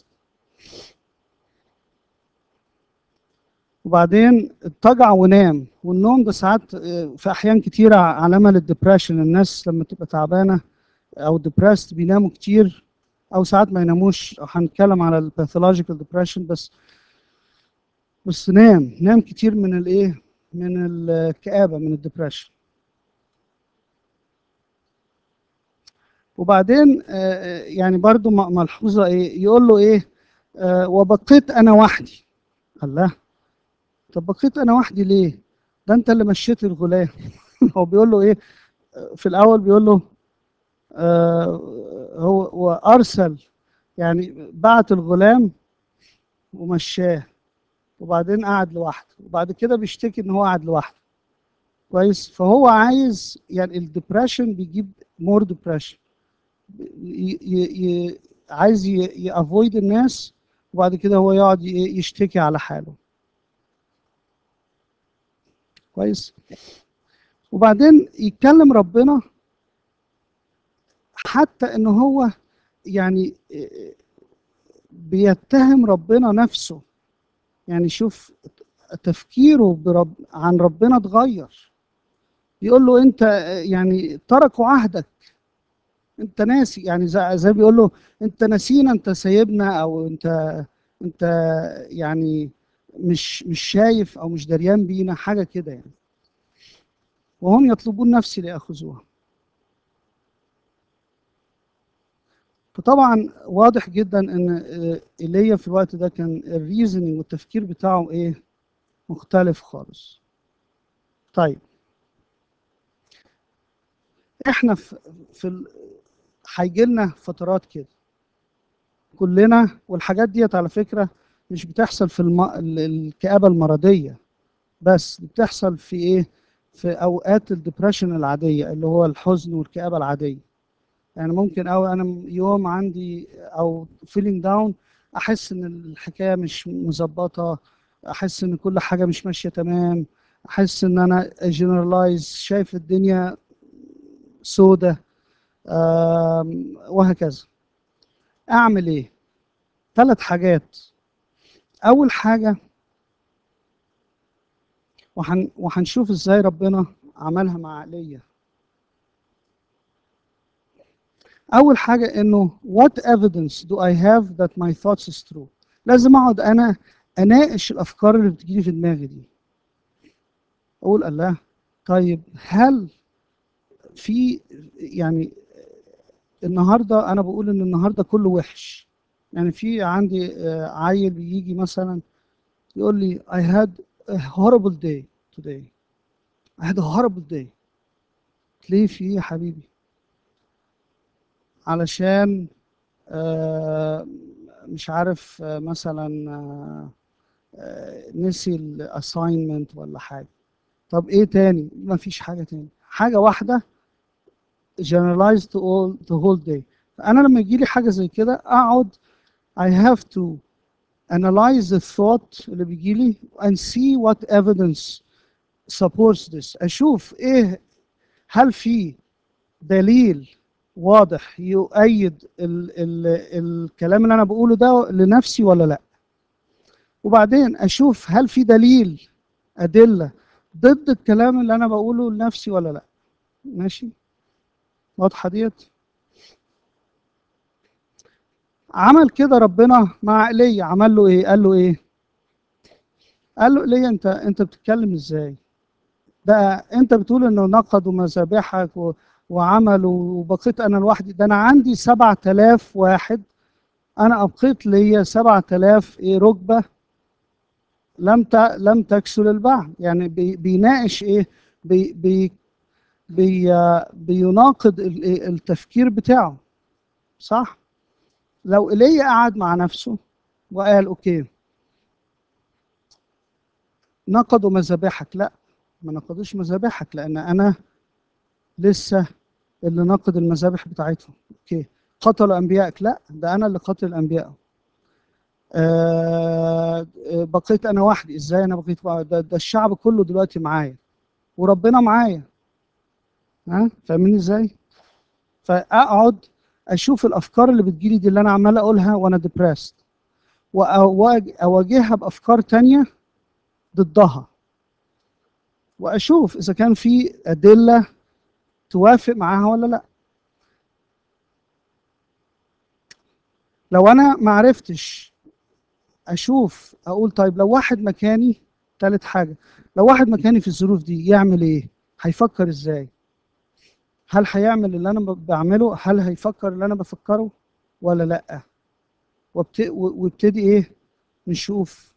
وبعدين اضطجع ونام والنوم ده ساعات آه، في احيان كتيره علامه للدبريشن الناس لما تبقى تعبانه او ديبرست بيناموا كتير او ساعات ما يناموش هنتكلم على الباثولوجيكال ديبريشن بس بس نام نام كتير من الايه من الكآبه من الدبريشن وبعدين آه، يعني برضو م- ملحوظه ايه يقول له ايه آه، وبقيت انا وحدي الله طب بقيت انا وحدي ليه ده انت اللي مشيت الغلام هو بيقول له ايه في الاول بيقول له آه، هو وارسل يعني بعت الغلام ومشاه وبعدين قعد لوحده وبعد كده بيشتكي ان هو قعد لوحده كويس فهو عايز يعني الدبريشن بيجيب مور ديبريشن عايز يافويد الناس وبعد كده هو يقعد ي- يشتكي على حاله كويس وبعدين يتكلم ربنا حتى ان هو يعني بيتهم ربنا نفسه يعني شوف تفكيره برب عن ربنا اتغير بيقول له انت يعني تركوا عهدك انت ناسي يعني زي, زي بيقول له انت نسينا انت سايبنا او انت انت يعني مش مش شايف او مش دريان بينا حاجه كده يعني وهم يطلبون نفسي ليأخذوها فطبعا واضح جدا ان ايليا في الوقت ده كان الريزنينج والتفكير بتاعه ايه مختلف خالص طيب احنا في في ال... هيجي لنا فترات كده كلنا والحاجات ديت على فكره مش بتحصل في الم... الكآبه المرضيه بس بتحصل في ايه في اوقات الدبريشن العاديه اللي هو الحزن والكآبه العاديه يعني ممكن او انا يوم عندي او فيلينج داون احس ان الحكايه مش مظبطه احس ان كل حاجه مش ماشيه تمام احس ان انا جنرالايز شايف الدنيا سودة وهكذا اعمل ايه ثلاث حاجات اول حاجه وحن وهنشوف ازاي ربنا عملها مع عقليه اول حاجه انه what evidence do I have that my thoughts is true لازم اقعد انا اناقش الافكار اللي بتجيلي في دماغي دي اقول الله طيب هل في يعني النهارده انا بقول ان النهارده كله وحش يعني في عندي عيل بيجي مثلا يقول لي I had a horrible day today I had a horrible day ليه في ايه يا حبيبي علشان آه مش عارف آه مثلا آه نسي الاساينمنت ولا حاجه طب ايه تاني ما فيش حاجه تاني حاجه واحده generalized to all the whole day فانا لما يجي لي حاجه زي كده اقعد I have to analyze the thought اللي بيجي لي and see what evidence supports this اشوف ايه هل في دليل واضح يؤيد ال ال الكلام اللي انا بقوله ده لنفسي ولا لا وبعدين اشوف هل في دليل ادله ضد الكلام اللي انا بقوله لنفسي ولا لا ماشي واضحه ديت عمل كده ربنا مع ايليا عمل له ايه قال له ايه قال له ايليا انت انت بتتكلم ازاي ده انت بتقول انه نقضوا مذابحك و... وعملوا وبقيت انا لوحدي ده انا عندي سبعة آلاف واحد انا ابقيت ليا سبعة آلاف ايه ركبه لم ت... لم تكسل البعض يعني بي... بيناقش ايه بي... بي... بي... بيناقض التفكير بتاعه صح لو ايليا قعد مع نفسه وقال اوكي نقضوا مذابحك لا ما نقضوش مذابحك لان انا لسه اللي نقض المذابح بتاعتهم اوكي قتلوا انبيائك لا ده انا اللي قتل انبيائهم آه بقيت انا وحدي ازاي انا بقيت ده, ده الشعب كله دلوقتي معايا وربنا معايا ها فاهمين ازاي فاقعد اشوف الافكار اللي بتجيلي دي اللي انا عمال اقولها وانا ديبريست واواجهها بافكار تانية ضدها واشوف اذا كان في ادله توافق معاها ولا لا لو انا ما عرفتش اشوف اقول طيب لو واحد مكاني ثالث حاجه لو واحد مكاني في الظروف دي يعمل ايه هيفكر ازاي هل هيعمل اللي انا بعمله هل هيفكر اللي انا بفكره ولا لا وابتدي ايه نشوف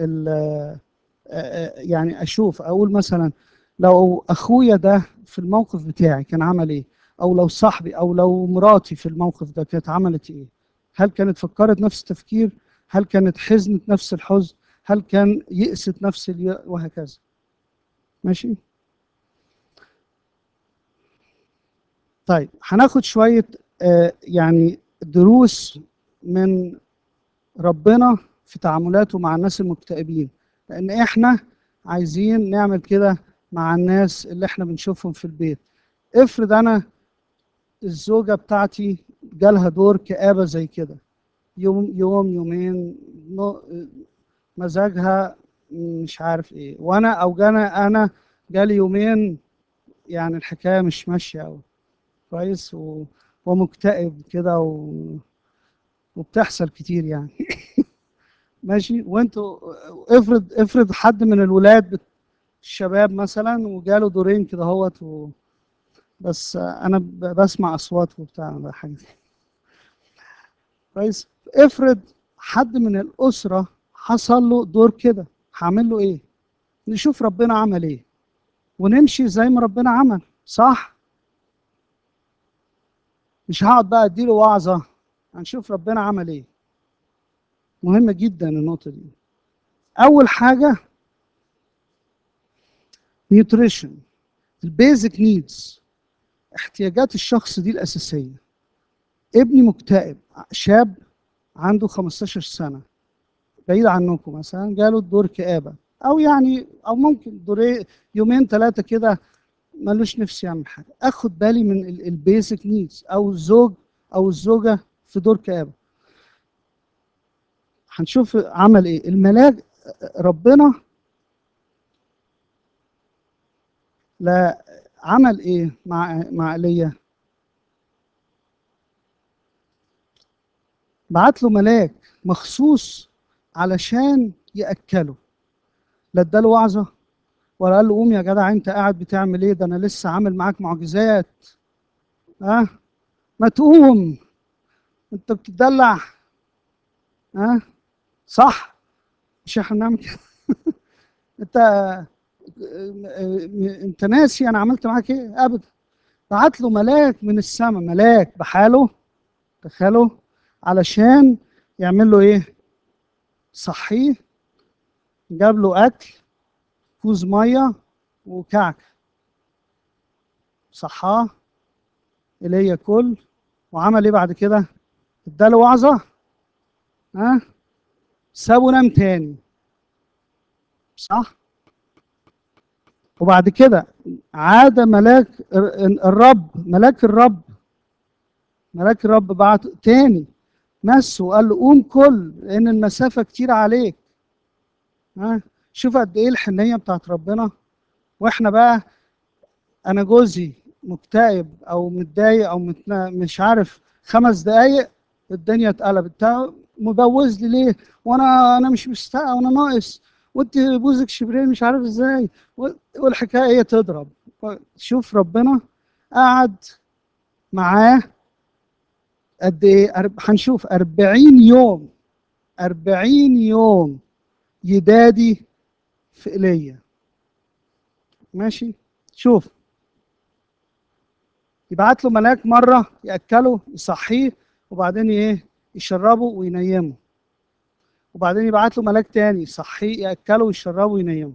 يعني اشوف اقول مثلا لو اخويا ده في الموقف بتاعي كان عمل ايه او لو صاحبي او لو مراتي في الموقف ده كانت عملت ايه هل كانت فكرت نفس التفكير هل كانت حزنت نفس الحزن هل كان يأست نفس اليأ وهكذا ماشي طيب هناخد شوية آه يعني دروس من ربنا في تعاملاته مع الناس المكتئبين لأن إحنا عايزين نعمل كده مع الناس اللي إحنا بنشوفهم في البيت افرض أنا الزوجة بتاعتي جالها دور كآبة زي كده يوم يوم يومين مزاجها مش عارف ايه وانا او جانا انا جالي يومين يعني الحكايه مش ماشيه قوي كويس و... ومكتئب كده و... وبتحصل كتير يعني ماشي وانتوا افرض افرض حد من الولاد بت- الشباب مثلا وجاله دورين كده هوت و... بس انا ب- بسمع اصوات وبتاع ده حاجه دي. كويس افرض حد من الاسره حصل له دور كده هعمل له ايه نشوف ربنا عمل ايه ونمشي زي ما ربنا عمل صح مش هقعد بقى اديله وعظه هنشوف ربنا عمل ايه مهمه جدا النقطه دي اول حاجه نيوتريشن البيزك نيدز احتياجات الشخص دي الاساسيه ابني مكتئب شاب عنده 15 سنه بعيد عنكم مثلا جاله دور كآبة أو يعني أو ممكن دور يومين ثلاثة كده ملوش نفس يعمل حاجة أخد بالي من البيزك نيدز أو الزوج أو الزوجة في دور كآبة هنشوف عمل إيه الملاك ربنا لا عمل إيه مع مع ايليا بعت له ملاك مخصوص علشان ياكله لا اداله وعظه ولا قال له قوم يا جدع انت قاعد بتعمل ايه ده انا لسه عامل معاك معجزات ها أه؟ ما تقوم انت بتدلع ها أه؟ صح مش احنا بنعمل كده انت انت ناسي انا عملت معاك ايه ابدا بعت له ملاك من السماء ملاك بحاله تخيلوا علشان يعمل له ايه صحيه جاب له اكل كوز ميه وكعك صحاه ايليا كل وعمل ايه بعد كده اداله وعظه ها سابه نام تاني صح وبعد كده عاد ملاك الرب ملاك الرب ملاك الرب بعت تاني مسه وقال له قوم كل لان المسافه كتير عليك ها شوف قد ايه الحنيه بتاعت ربنا واحنا بقى انا جوزي مكتئب او متضايق او متنا... مش عارف خمس دقايق الدنيا اتقلبت مبوز لي ليه وانا انا مش مستاء وانا ناقص وانت بوزك شبرين مش عارف ازاي والحكايه هي تضرب شوف ربنا قعد معاه قد ايه هنشوف 40 يوم 40 يوم يدادي في ايليا ماشي شوف يبعت له ملاك مره ياكله يصحيه وبعدين ايه يشربه وينيمه وبعدين يبعت له ملاك تاني يصحيه ياكله ويشربه وينيمه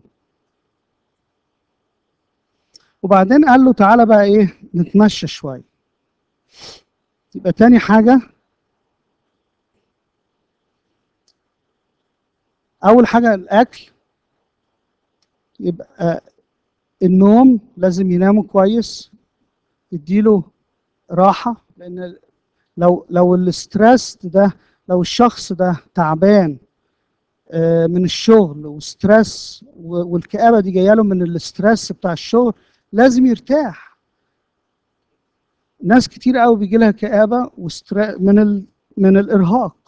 وبعدين قال له تعالى بقى ايه نتمشى شويه يبقى تاني حاجه اول حاجه الاكل يبقى النوم لازم يناموا كويس يديله راحه لان لو لو الاسترس ده لو الشخص ده تعبان من الشغل وستريس والكآبة دي جايه له من الاسترس بتاع الشغل لازم يرتاح ناس كتير قوي بيجي لها كآبة من ال... من الإرهاق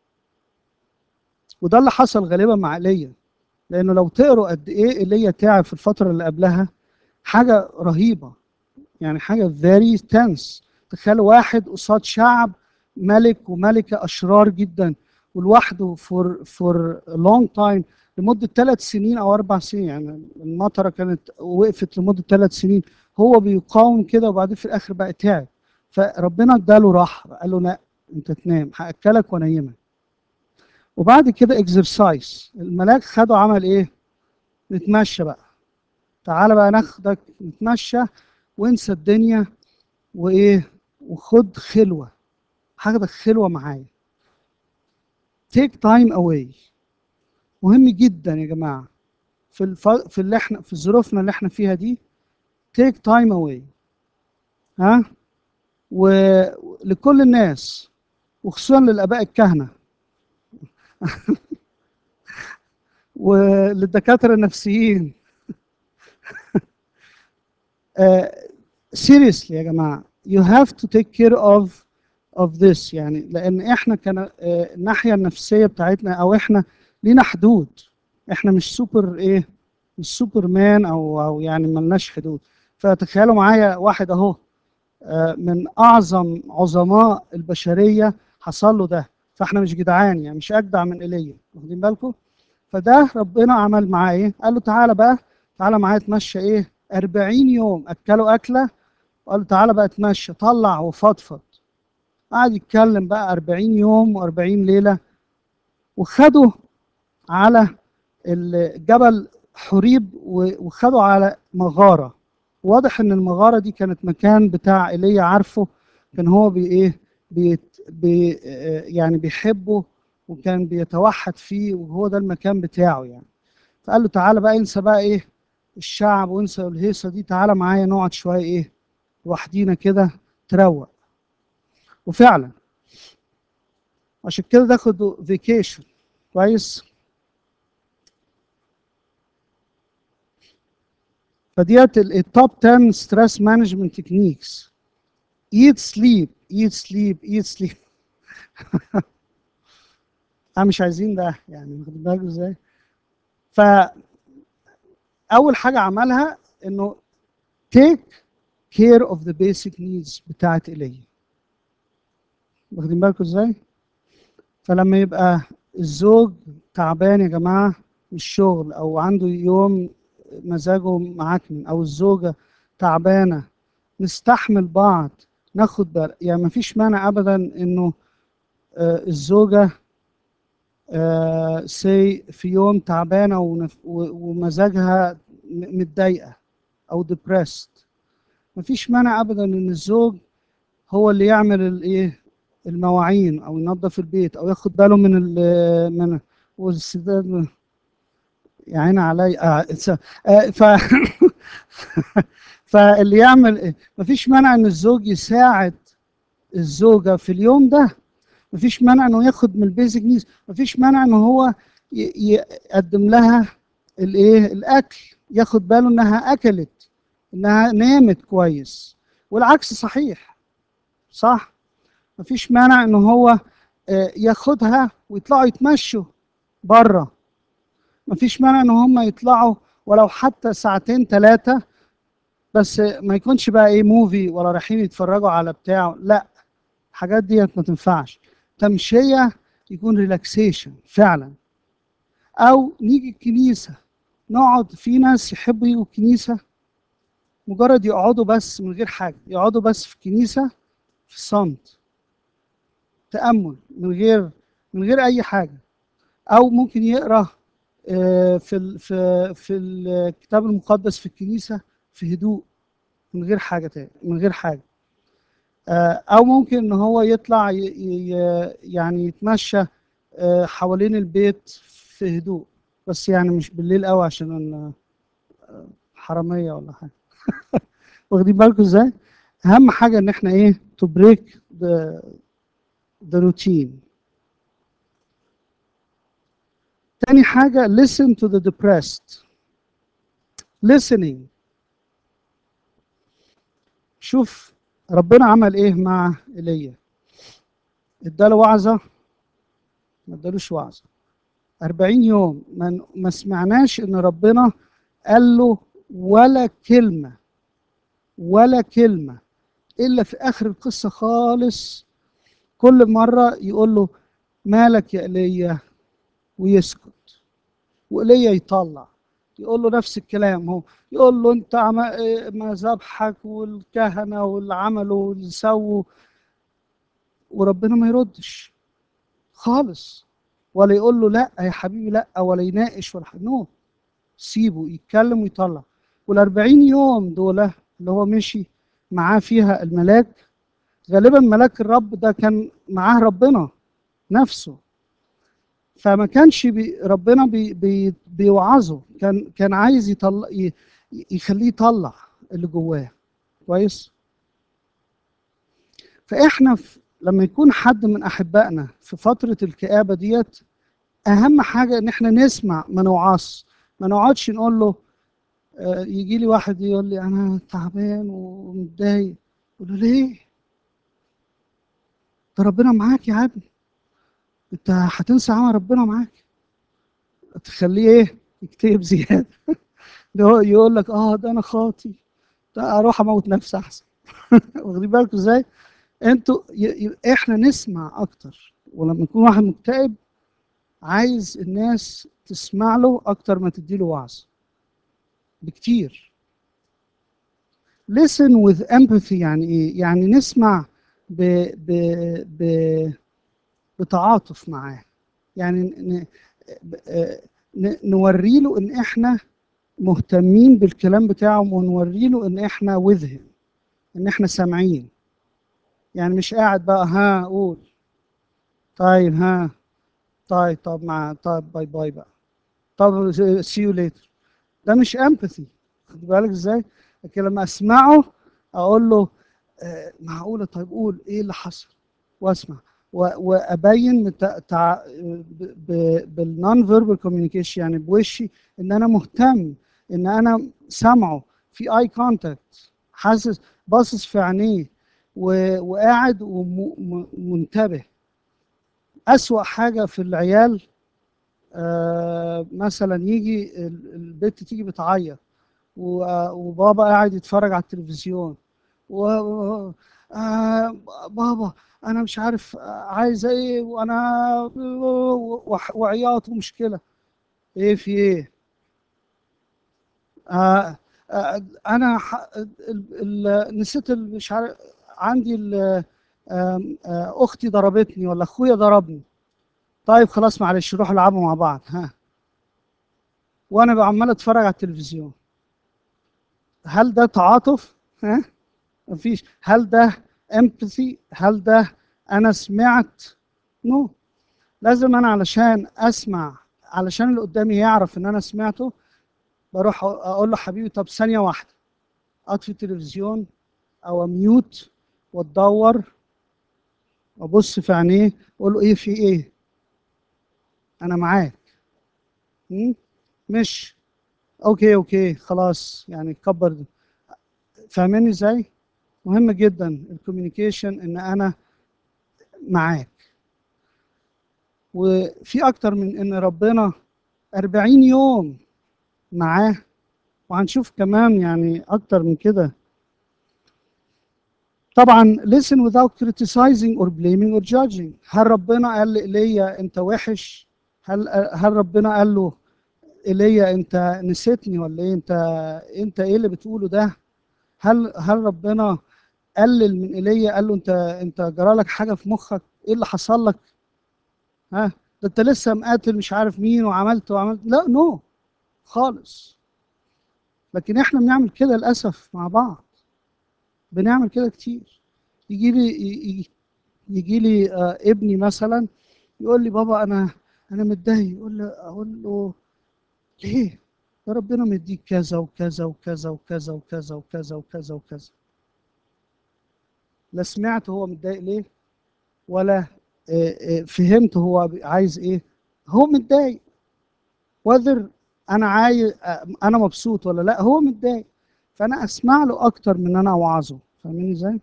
وده اللي حصل غالبا مع ايليا لانه لو تقروا قد ايه ايليا تعب في الفتره اللي قبلها حاجه رهيبه يعني حاجه فيري تنس تخيل واحد قصاد شعب ملك وملكه اشرار جدا ولوحده فور فور لونج تايم لمده ثلاث سنين او اربع سنين يعني المطره كانت وقفت لمده ثلاث سنين هو بيقاوم كده وبعدين في الاخر بقى تعب فربنا اداله راحه قال له لا انت تنام هاكلك وانيمك وبعد كده اكسرسايز الملاك خده عمل ايه نتمشى بقى تعالى بقى ناخدك نتمشى وانسى الدنيا وايه وخد خلوه هاخدك خلوه معايا تيك تايم اواي مهم جدا يا جماعه في الف... في اللي احنا في ظروفنا اللي احنا فيها دي تيك تايم اواي ها ولكل الناس وخصوصا للاباء الكهنه وللدكاتره النفسيين seriously يا جماعه you have to take care of of this يعني لان احنا كان آه، الناحيه النفسيه بتاعتنا او احنا لينا حدود احنا مش سوبر ايه مش سوبر مان او او يعني ملناش حدود فتخيلوا معايا واحد اهو آه، من اعظم عظماء البشريه حصل له ده فاحنا مش جدعان يعني مش اجدع من ايليا واخدين بالكم فده ربنا عمل معاه ايه قال له تعالى بقى تعالى معايا اتمشى ايه 40 يوم اكلوا اكله وقال له تعالى بقى اتمشى طلع وفضفض قعد يتكلم بقى 40 يوم و40 ليله وخده على الجبل حريب و- وخده على مغاره واضح ان المغاره دي كانت مكان بتاع ايليا عارفه كان هو بي ايه بيت بي آه، يعني بيحبه وكان بيتوحد فيه وهو ده المكان بتاعه يعني فقال له تعالى بقى انسى بقى ايه الشعب وانسى الهيصه دي تعالى معايا نقعد شويه ايه لوحدينا كده تروق وفعلا عشان كده تاخد فيكيشن كويس فديت التوب 10 ستريس مانجمنت تكنيكس eat sleep eat sleep eat sleep انا مش عايزين ده يعني واخد بالك ازاي ف اول حاجه عملها انه take care of the basic needs بتاعت ايليا واخدين بالكم ازاي فلما يبقى الزوج تعبان يا جماعه من الشغل او عنده يوم مزاجه معكن او الزوجه تعبانه نستحمل بعض ناخد بال يعني ما فيش مانع ابدا انه آه، الزوجه سي في يوم تعبانه ونف- و- ومزاجها م- متضايقه او ديبريست مفيش مانع ابدا ان الزوج هو اللي يعمل الايه المواعين او ينظف البيت او ياخد باله من ال من والسداد يا عيني علي آه it's a- آه ف فاللي يعمل إيه؟ مفيش مانع ان الزوج يساعد الزوجه في اليوم ده مفيش مانع انه ياخد من البيزك نيز مفيش مانع ان هو ي- يقدم لها الايه الاكل ياخد باله انها اكلت انها نامت كويس والعكس صحيح صح مفيش مانع ان هو آه، ياخدها ويطلعوا يتمشوا بره مفيش مانع ان هم يطلعوا ولو حتى ساعتين ثلاثه بس ما يكونش بقى ايه موفي ولا رايحين يتفرجوا على بتاع لا الحاجات ديت ما تنفعش تمشيه يكون ريلاكسيشن فعلا او نيجي الكنيسه نقعد في ناس يحبوا يجوا الكنيسه مجرد يقعدوا بس من غير حاجه يقعدوا بس في الكنيسه في صمت تامل من غير من غير اي حاجه او ممكن يقرا آه، في ال- في في الكتاب المقدس في الكنيسه في هدوء من غير حاجه تاني من غير حاجه آه، او ممكن ان هو يطلع ي- ي- يعني يتمشى آه، حوالين البيت في هدوء بس يعني مش بالليل قوي عشان أنا حراميه ولا حاجه واخدين بالكم ازاي اهم حاجه ان احنا ايه تو بريك ذا ذا روتين تاني حاجه listen to the depressed listening شوف ربنا عمل ايه مع ايليا اداله وعظه ما ادالوش وعظه 40 يوم ما ما سمعناش ان ربنا قال له ولا كلمه ولا كلمه الا في اخر القصه خالص كل مره يقول له مالك يا ايليا ويسكت وايليا يطلع يقول له نفس الكلام هو يقول له انت عم- إيه ما ذبحك والكهنه واللي عملوا واللي سووا وربنا ما يردش خالص ولا يقول له لا يا حبيبي لا ولا يناقش ولا حاجه نو سيبه يتكلم ويطلع وال40 يوم دول اللي هو مشي معاه فيها الملاك غالبا ملاك الرب ده كان معاه ربنا نفسه فما كانش بي ربنا بي بي بيوعظه كان كان عايز يطلع ي- يخليه يطلع اللي جواه كويس فاحنا في لما يكون حد من احبائنا في فتره الكآبه ديت اهم حاجه ان احنا نسمع ما نوعظ ما نقعدش نقول له آه، يجي لي واحد يقول لي انا تعبان ومتضايق اقول له ليه ده ربنا معاك يا ابني انت هتنسى عمل ربنا معاك تخليه ايه يكتئب زياده ده هو يقول لك اه ده انا خاطي ده اروح اموت نفسي احسن واخدين بالكم ازاي انتوا ي... ي... احنا نسمع اكتر ولما يكون واحد مكتئب عايز الناس تسمع له اكتر ما تديله وعظ بكتير listen with empathy يعني ايه يعني نسمع ب... ب... ب... بتعاطف معاه يعني ن... ن... نوري له ان احنا مهتمين بالكلام بتاعه ونوري له ان احنا with him ان احنا سامعين يعني مش قاعد بقى ها قول طيب ها طيب طب مع طيب باي باي بقى طب سي يو ليتر ده مش امباثي خد بالك ازاي لكن لما اسمعه اقول له آه معقوله طيب قول ايه اللي حصل واسمع وابين تع... بالنون فيربال كوميونيكيشن يعني بوشي ان انا مهتم ان انا سامعه في اي كونتاكت حاسس باصص في عينيه وقاعد ومنتبه أسوأ حاجة في العيال آه مثلا يجي البنت تيجي بتعيط وبابا قاعد يتفرج على التلفزيون و آه بابا انا مش عارف عايزه ايه وانا وعياط ومشكله ايه في ايه آه آه انا نسيت مش عارف عندي اختي ضربتني ولا اخويا ضربني طيب خلاص معلش روحوا العبوا مع بعض ها وانا بقى عمال اتفرج على التلفزيون هل ده تعاطف ها مفيش هل ده امباثي هل ده انا سمعت نو no. لازم انا علشان اسمع علشان اللي قدامي يعرف ان انا سمعته بروح اقول له حبيبي طب ثانيه واحده اطفي التلفزيون او ميوت وتدور وابص في عينيه اقول له ايه في ايه انا معاك مش اوكي اوكي خلاص يعني كبر فاهماني ازاي مهم جدا الكوميونيكيشن ان انا معاك وفي اكتر من ان ربنا 40 يوم معاه وهنشوف كمان يعني اكتر من كده طبعا listen without criticizing or blaming or judging هل ربنا قال لإيليا انت وحش هل هل ربنا قال له ايليا انت نسيتني ولا ايه انت انت ايه اللي بتقوله ده هل هل ربنا قلل من ايليا قال له انت انت جرى لك حاجه في مخك ايه اللي حصل لك ها ده انت لسه مقاتل مش عارف مين وعملت وعملت لا نو no. خالص لكن احنا بنعمل كده للاسف مع بعض بنعمل كده كتير يجي لي يجي لي آه ابني مثلا يقول لي بابا انا انا متضايق يقول له اقول له ليه يا ربنا مديك كذا وكذا وكذا وكذا وكذا وكذا وكذا وكذا لا سمعت هو متضايق ليه ولا فهمت هو عايز ايه هو متضايق وذر انا عايز انا مبسوط ولا لا هو متضايق فانا اسمع له اكتر من انا اوعظه فاهمين ازاي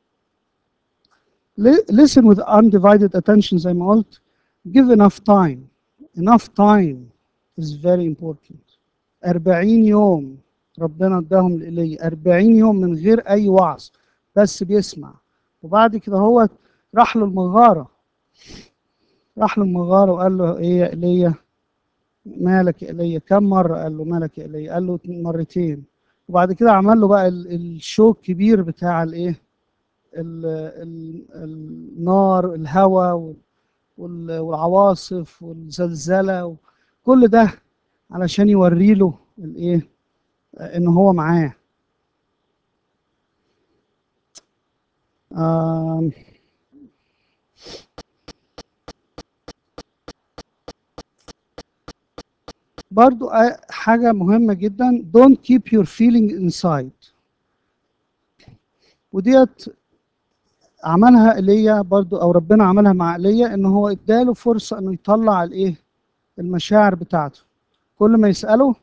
listen with undivided attention زي ما قلت give enough time enough time is very important 40 يوم ربنا اداهم لإيليا 40 يوم من غير اي وعظ بس بيسمع وبعد كده هو راح له المغاره راح له المغاره وقال له ايه يا ايليا مالك يا ايليا كم مره قال له مالك يا ايليا قال له مرتين وبعد كده عمل له بقى الشو الكبير بتاع الايه النار الهواء والعواصف والزلزله كل ده علشان يوري له الايه ان هو معاه آه برضو حاجة مهمة جدا don't keep your feeling inside وديت عملها ايليا برضو او ربنا عملها مع ايليا ان هو اداله فرصة انه يطلع الايه المشاعر بتاعته كل ما يساله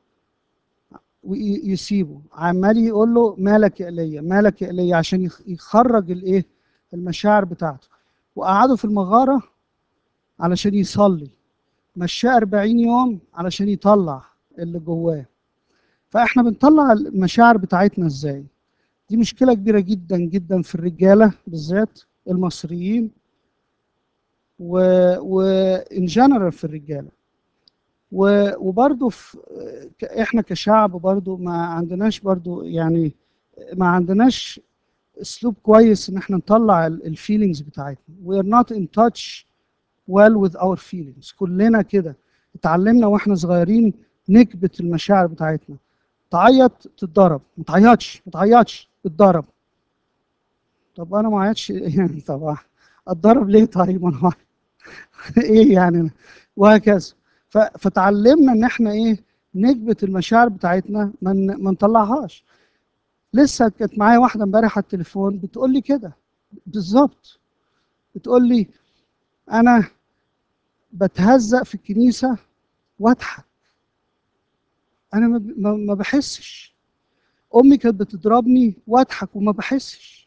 ويسيبه عمال يقول له مالك يا ايليا مالك يا ايليا عشان يخ- يخرج الايه المشاعر بتاعته وقعده في المغاره علشان يصلي مشاه 40 يوم علشان يطلع اللي جواه فاحنا بنطلع المشاعر بتاعتنا ازاي دي مشكله كبيره جدا جدا في الرجاله بالذات المصريين و وان جنرال في الرجاله و- وبرضه في ك- احنا كشعب برضه ما عندناش برضه يعني ما عندناش اسلوب كويس ان احنا نطلع الفيلينجز بتاعتنا we are not in touch well with our feelings كلنا كده اتعلمنا واحنا صغيرين نكبت المشاعر بتاعتنا تعيط تتضرب ما تعيطش ما تعيطش تتضرب طب انا ما عيطش يعني طب اتضرب ليه طيب انا ما- ايه يعني وهكذا ف- فتعلمنا ان احنا ايه نكبت المشاعر بتاعتنا ما ن- ما نطلعهاش لسه كانت معايا واحده امبارح على التليفون بتقول لي كده بالظبط بتقول لي انا بتهزق في الكنيسه واضحك انا ما ب- ما ما بحسش امي كانت بتضربني واضحك وما بحسش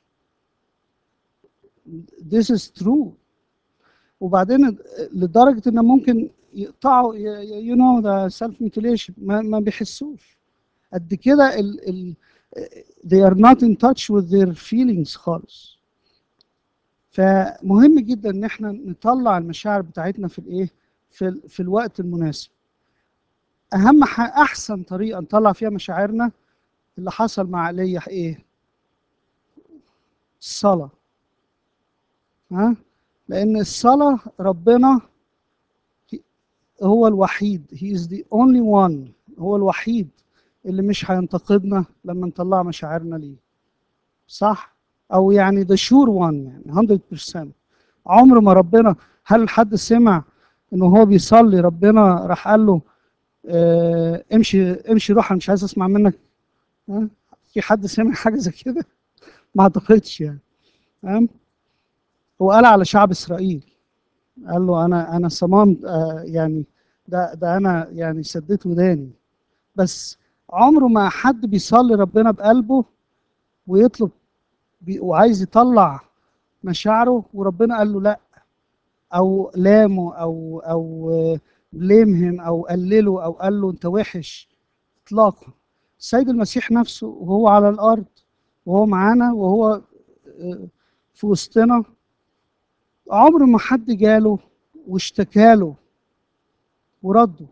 this is true وبعدين لدرجه ان ممكن يقطعوا يو نو ده سيلف ميتيليشن ما ما بيحسوش قد كده ال ال they are not in touch with their feelings خالص فمهم جدا ان احنا نطلع المشاعر بتاعتنا في الايه في ال في الوقت المناسب اهم ح- احسن طريقه نطلع فيها مشاعرنا اللي حصل مع ايليا ايه الصلاه ها لان الصلاه ربنا هو الوحيد he is the only one هو الوحيد اللي مش هينتقدنا لما نطلع مشاعرنا ليه صح او يعني the sure one يعني 100% عمر ما ربنا هل حد سمع انه هو بيصلي ربنا راح قال له آه امشي امشي روح انا مش عايز اسمع منك ها في حد سمع حاجه زي كده ما اعتقدش يعني تمام هو قال على شعب اسرائيل قال له انا انا صممت آه يعني ده ده انا يعني سديت وداني بس عمره ما حد بيصلي ربنا بقلبه ويطلب بي وعايز يطلع مشاعره وربنا قال له لا او لامه او او بليمهم او قلله او قال له انت وحش اطلاقا السيد المسيح نفسه وهو على الارض وهو معانا وهو آه، في وسطنا عمر ما حد جاله واشتكى له ورده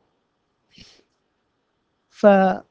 ف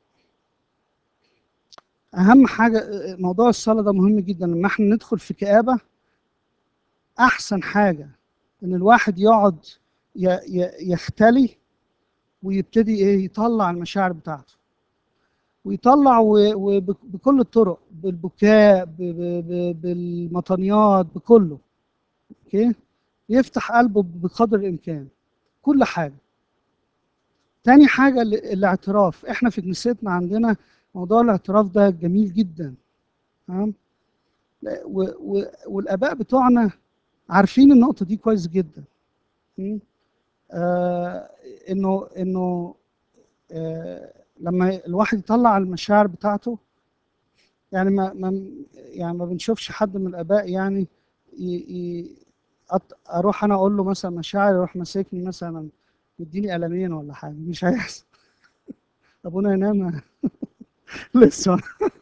اهم حاجه موضوع الصلاه ده مهم جدا لما احنا ندخل في كآبه احسن حاجه ان الواحد يقعد ي- ي- يختلي ويبتدي ايه يطلع المشاعر بتاعته ويطلع و- وب- بكل الطرق بالبكاء ب- ب- ب- بالمطنيات بكله اوكي يفتح قلبه بقدر الامكان كل حاجه تاني حاجه ال- الاعتراف احنا في كنيستنا عندنا موضوع الاعتراف ده جميل جدا تمام لا- و- و- والاباء بتوعنا عارفين النقطه دي كويس جدا م? آه انه انه آه لما الواحد يطلع المشاعر بتاعته يعني ما, ما يعني ما بنشوفش حد من الاباء يعني ي ي أط- اروح انا اقول له مثلا مشاعر يروح ماسكني مثلا يديني قلمين ولا حاجه مش هيحصل ابونا ينام لسه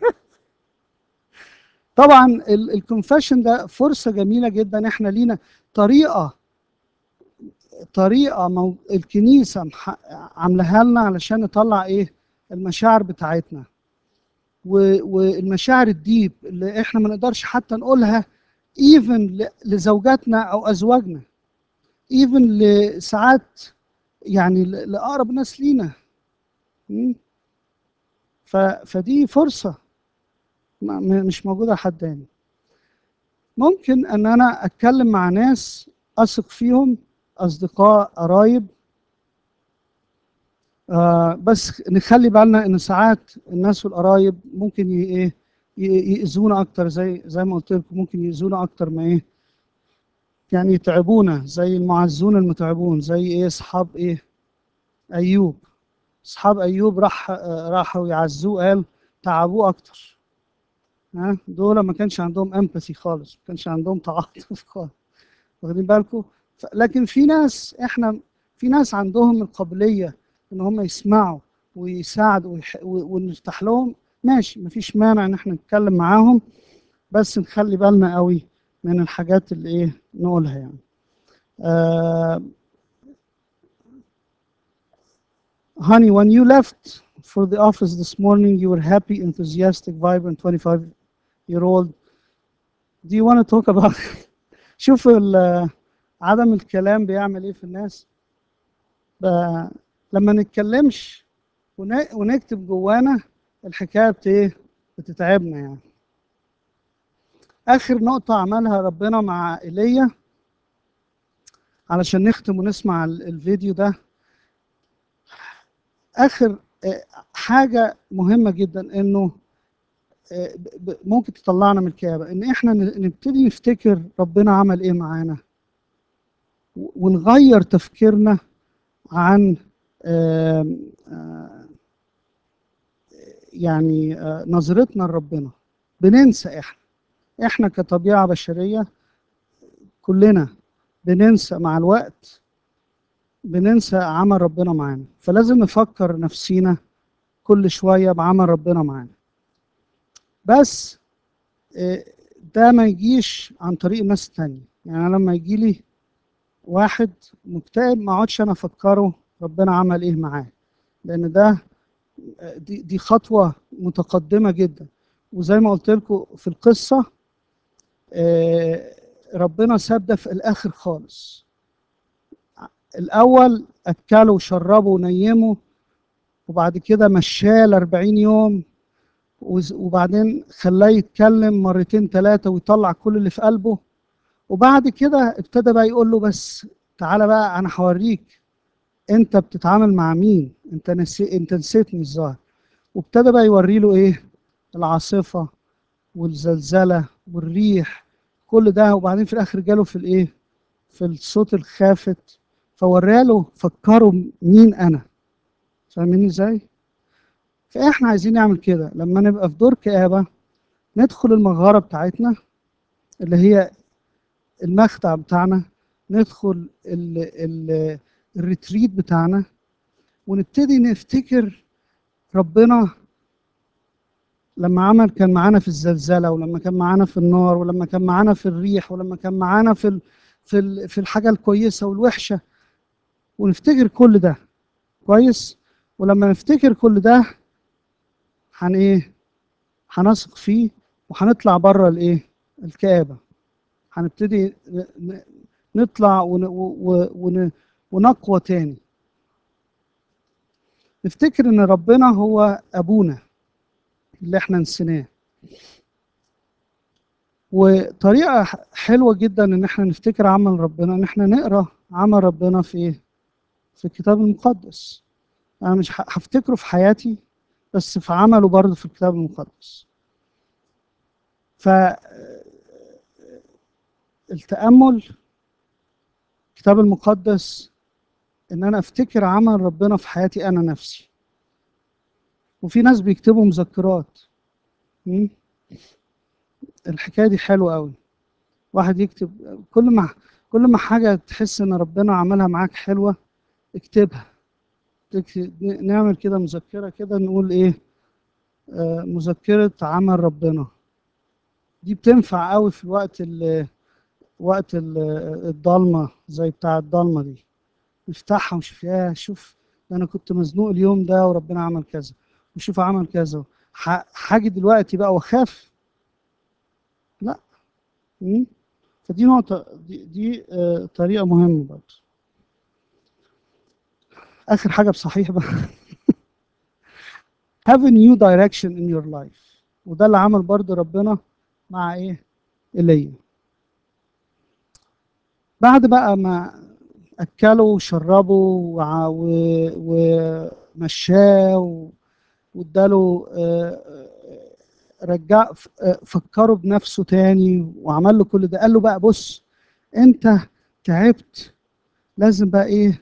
طبعا الكونفشن ده فرصه جميله جدا احنا لينا طريقه طريقه مو... الكنيسه مح... عاملاها لنا علشان نطلع ايه المشاعر بتاعتنا و... والمشاعر الديب اللي احنا ما نقدرش حتى نقولها ايفن ل... لزوجاتنا او ازواجنا ايفن لساعات يعني ل... لاقرب ناس لينا م? ف... فدي فرصه ما- م- مش موجوده لحد تاني ممكن ان انا اتكلم مع ناس اثق فيهم اصدقاء قرايب آه بس نخلي بالنا ان ساعات الناس والقرايب ممكن ي- ايه ي- يأذونا اكتر زي زي ما قلت لكم ممكن يأذونا اكتر ما ايه يعني يتعبونا زي المعزون المتعبون زي ايه اصحاب ايه ايوب اصحاب ايوب راح آه، راحوا يعزوه قال تعبوه اكتر ها دول ما كانش عندهم امباثي خالص ما كانش عندهم تعاطف خالص واخدين بالكم ف- لكن في ناس احنا في ناس عندهم القابليه ان هم يسمعوا ويساعدوا ويح- و- ونفتح لهم ماشي مفيش مانع ان احنا نتكلم معاهم بس نخلي بالنا قوي من الحاجات اللي ايه نقولها يعني آه honey when you left for the office this morning you were happy enthusiastic vibrant 25 year old do you want to talk about شوف ال- عدم الكلام بيعمل ايه في الناس ب- لما نتكلمش ون- ونكتب جوانا الحكايه بت ايه بتتعبنا يعني اخر نقطه عملها ربنا مع ايليا علشان نختم ونسمع ال- الفيديو ده اخر آه، حاجه مهمه جدا انه آه، ب- ب- ممكن تطلعنا من الكآبة ان احنا ن- نبتدي نفتكر ربنا عمل ايه معانا و- ونغير تفكيرنا عن آم، آه، يعني آه، نظرتنا لربنا بننسى احنا احنا كطبيعة بشرية كلنا بننسى مع الوقت بننسى عمل ربنا معانا فلازم نفكر نفسينا كل شوية بعمل ربنا معانا بس آه، ده ما يجيش عن طريق الناس التانية يعني أنا لما يجي لي واحد مكتئب ما اقعدش انا افكره ربنا عمل ايه معاه لان ده آه، دي, دي خطوة متقدمة جدا وزي ما قلت لكم في القصة آه، ربنا ساب ده في الاخر خالص الاول اكله وشربه ونيمه وبعد كده مشاه ل 40 يوم وز- وبعدين خلاه يتكلم مرتين ثلاثة ويطلع كل اللي في قلبه وبعد كده ابتدى بقى يقول له بس تعالى بقى انا هوريك انت بتتعامل مع مين انت نسي انت نسيتني الظاهر وابتدى بقى يوري له ايه العاصفة والزلزلة والريح كل ده وبعدين في الاخر جاله في الايه في الصوت الخافت فوراله فكروا مين انا فاهمين ازاي فاحنا عايزين نعمل كده لما نبقى في دور كآبة ندخل المغارة بتاعتنا اللي هي المخدع بتاعنا ندخل ال ال الريتريت بتاعنا ونبتدي نفتكر ربنا لما عمل كان معانا في الزلزلة ولما كان معانا في النار ولما كان معانا في الريح ولما كان معانا في ال في ال في الحاجة الكويسة والوحشة ونفتكر كل ده كويس ولما نفتكر كل ده هن ايه هنثق فيه وهنطلع بره الايه الكآبة هنبتدي ن- ن- نطلع ون و- ون ونقوى تاني نفتكر ان ربنا هو ابونا اللي احنا نسيناه وطريقة ح- حلوة جدا ان احنا نفتكر عمل ربنا ان احنا نقرا عمل ربنا في ايه في الكتاب المقدس انا مش ه- هفتكره في حياتي بس في عمله برضه في الكتاب المقدس فالتأمل الكتاب المقدس ان انا افتكر عمل ربنا في حياتي انا نفسي وفي ناس بيكتبوا مذكرات م? الحكايه دي حلوه قوي واحد يكتب كل ما كل ما حاجه تحس ان ربنا عملها معاك حلوه اكتبها تكتب نعمل كده مذكره كده نقول ايه آه مذكره عمل ربنا دي بتنفع قوي في الوقت ال وقت ال- الضلمه زي بتاع الضلمه دي نفتحها ونشوف يا شوف ده انا كنت مزنوق اليوم ده وربنا عمل كذا وشوف عمل كذا ح- حاجه دلوقتي بقى واخاف لا م? فدي نقطة دي, دي آه طريقة مهمة برضه آخر حاجة بصحيح بقى have a new direction in your life وده اللي عمل برضه ربنا مع إيه؟ إيليا بعد بقى ما أكله وشربه وع- و- ومشاه و- واداله آه، آه، رجع ف- آه، فكره بنفسه تاني وعمل له كل ده قال له بقى بص انت تعبت لازم بقى ايه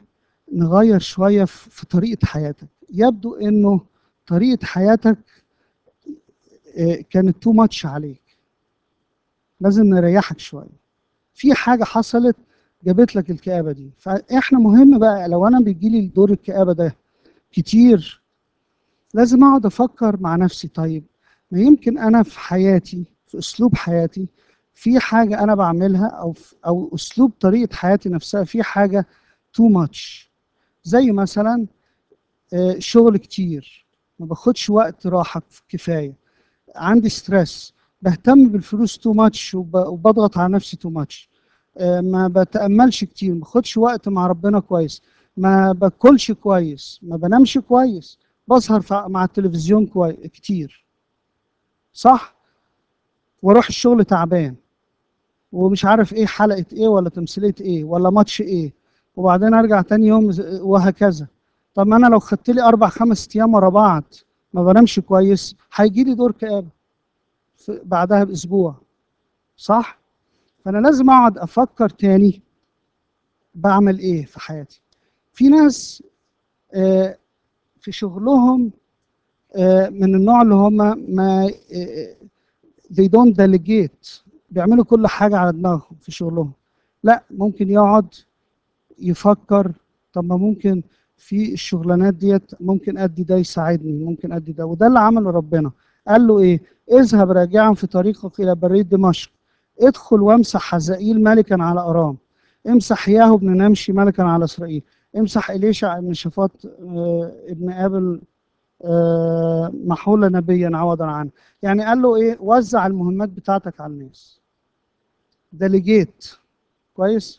نغير شويه في في طريقه حياتك يبدو انه طريقه حياتك آه، كانت تو ماتش عليك لازم نريحك شويه في حاجه حصلت جابت لك الكآبه دي فاحنا مهم بقى لو انا بيجيلي دور الكآبه ده كتير لازم اقعد افكر مع نفسي طيب ما يمكن انا في حياتي في اسلوب حياتي في حاجه انا بعملها او في او اسلوب طريقه حياتي نفسها في حاجه تو ماتش زي مثلا آه، شغل كتير ما باخدش وقت راحه كفايه عندي ستريس بهتم بالفلوس تو ماتش وبضغط على نفسي تو ماتش ما بتاملش كتير ما باخدش وقت مع ربنا كويس ما باكلش كويس ما بنامش كويس بسهر فع- مع التلفزيون كويس كتير صح واروح الشغل تعبان ومش عارف ايه حلقه ايه ولا تمثيليه ايه ولا ماتش ايه وبعدين ارجع تاني يوم ز- وهكذا طب ما انا لو خدت لي اربع خمس ايام ورا بعض ما بنامش كويس هيجي لي دور كآبه في- بعدها باسبوع صح فانا لازم اقعد افكر تاني بعمل ايه في حياتي في ناس آه، في شغلهم آه، من النوع اللي هم ما آه، they don't delegate بيعملوا كل حاجة على دماغهم في شغلهم لا ممكن يقعد يفكر طب ما ممكن في الشغلانات ديت ممكن ادي ده يساعدني ممكن ادي ده وده اللي عمله ربنا قال له ايه اذهب راجعا في طريقك الى برية دمشق ادخل وامسح حزائيل ملكا على ارام امسح ياهو بن نمشي ملكا على اسرائيل امسح اليشع بن شفاط آه، ابن ابل آه، محول نبيا عوضا عنه يعني قال له ايه وزع المهمات بتاعتك على الناس ديليجيت كويس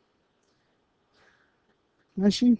ماشي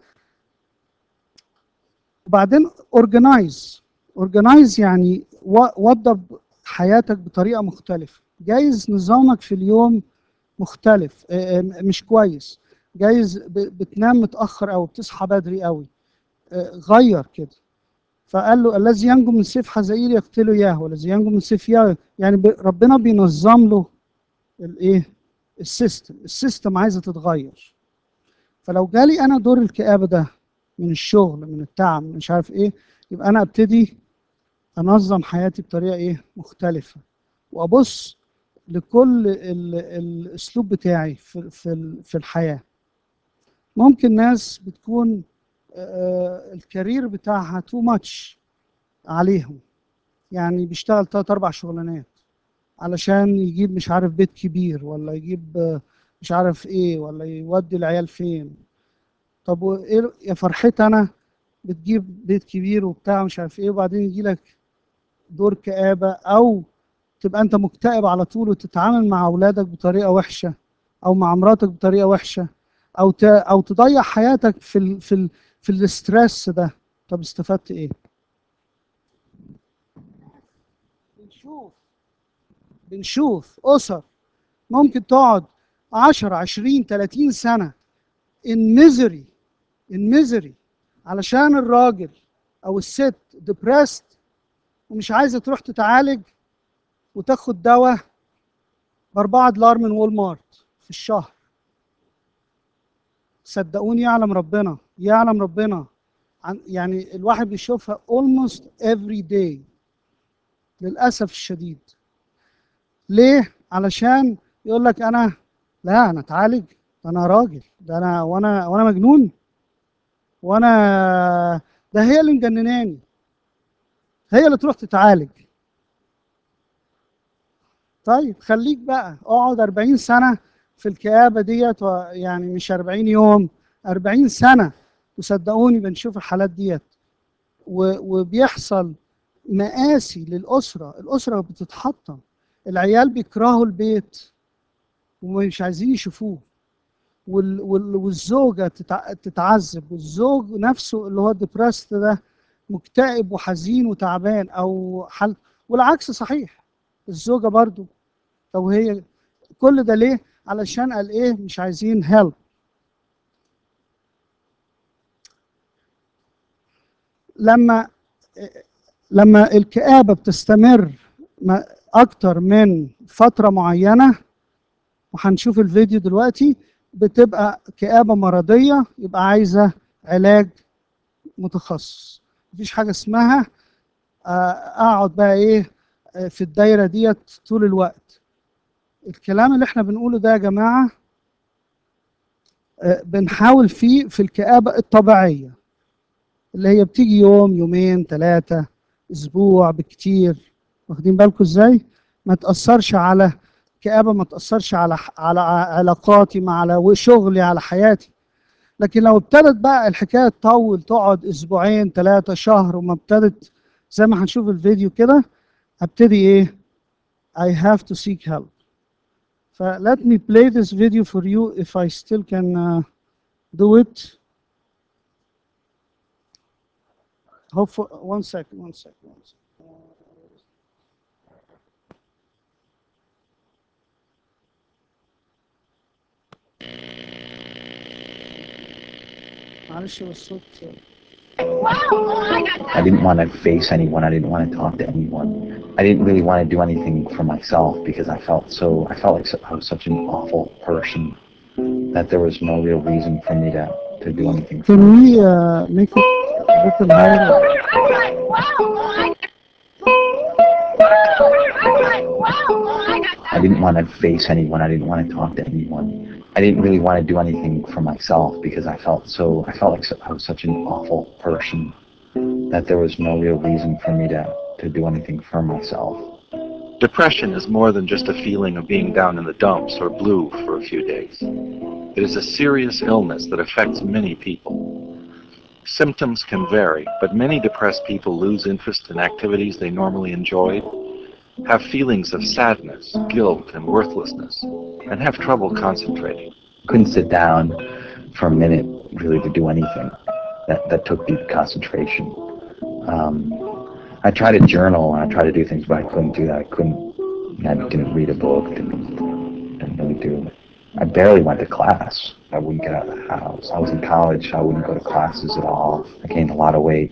وبعدين اورجنايز اورجنايز يعني و- وضب حياتك بطريقه مختلفه جايز نظامك في اليوم مختلف آه، آه، مش كويس جايز ب- بتنام متاخر او بتصحى بدري قوي آه، غير كده فقال له الذي ينجو من سيف حزائيل يقتله ياهو والذي ينجو من سيف ياهو يعني ب- ربنا بينظم له الايه السيستم السيستم عايزه تتغير فلو جالي انا دور الكآبه ده من الشغل من التعب من مش عارف ايه يبقى انا ابتدي انظم حياتي بطريقه ايه مختلفه وابص لكل ال- الاسلوب بتاعي في في ال- في الحياه ممكن ناس بتكون آه، الكارير بتاعها تو ماتش عليهم يعني بيشتغل تلات اربع شغلانات علشان يجيب مش عارف بيت كبير ولا يجيب آه، مش عارف ايه ولا يودي العيال فين طب وايه يا فرحتي انا بتجيب بيت كبير وبتاع مش عارف ايه وبعدين يجي لك دور كآبة او تبقى انت مكتئب على طول وتتعامل مع اولادك بطريقة وحشة او مع مراتك بطريقة وحشة او ت... او تضيع حياتك في ال... في ال... في الاسترس ده طب استفدت ايه بنشوف بنشوف اسر ممكن تقعد 10 20 30 سنة in misery in misery علشان الراجل او الست depressed ومش عايزه تروح تتعالج وتاخد دواء باربعة دولار من وول مارت في الشهر صدقوني يعلم ربنا يعلم ربنا عن يعني الواحد بيشوفها almost every day للاسف الشديد ليه علشان يقول لك انا لا انا اتعالج ده انا راجل ده انا وانا وانا مجنون وانا ده هي اللي مجنناني هي اللي تروح تتعالج طيب خليك بقى اقعد 40 سنة في الكآبة ديت و- يعني مش 40 يوم 40 سنة وصدقوني بنشوف الحالات ديت و- وبيحصل مآسي للأسرة الأسرة بتتحطم العيال بيكرهوا البيت ومش عايزين يشوفوه وال- وال- والزوجة تتع- تتعذب والزوج نفسه اللي هو الدبرست ده مكتئب وحزين وتعبان أو حل والعكس صحيح الزوجة برضو لو هي كل ده ليه علشان قال ايه مش عايزين هيلب لما لما الكآبة بتستمر ما- اكتر من فترة معينة وهنشوف الفيديو دلوقتي بتبقى كآبة مرضية يبقى عايزة علاج متخصص مفيش حاجة اسمها آه، اقعد بقى ايه آه، في الدايرة ديت طول الوقت الكلام اللي احنا بنقوله ده يا جماعة آه، بنحاول فيه في الكآبة الطبيعية اللي هي بتيجي يوم يومين ثلاثة اسبوع بالكتير واخدين بالكم ازاي ما تأثرش على كآبة ما تأثرش على على علاقاتي مع على شغلي على حياتي لكن لو ابتدت بقى الحكاية تطول تقعد اسبوعين ثلاثة شهر وما ابتدت زي ما هنشوف الفيديو كده هبتدي ايه I have to seek help ف let me play this video for you if I still can uh, do it hopefully one second one second one second معلش هو الصوت I didn't want to face anyone. I didn't want to talk to anyone. I didn't really want to do anything for myself because I felt so. I felt like I was such an awful person that there was no real reason for me to to do anything. For Can we uh, make it a little higher? I didn't want to face anyone. I didn't want to talk to anyone. I didn't really want to do anything for myself because I felt so. I felt like so- I was such an awful person that there was no real reason for me to to do anything for myself. Depression is more than just a feeling of being down in the dumps or blue for a few days. It is a serious illness that affects many people. Symptoms can vary, but many depressed people lose interest in activities they normally enjoyed, have feelings of sadness, guilt, and worthlessness, and have trouble concentrating. Couldn't sit down for a minute really to do anything. That that took deep concentration. Um, I tried to journal and I tried to do things, but I couldn't do that. I couldn't. I didn't read a book. Didn't didn't really do. I barely went to class. I wouldn't get out of the house. I was in college. I wouldn't go to classes at all. I gained a lot of weight.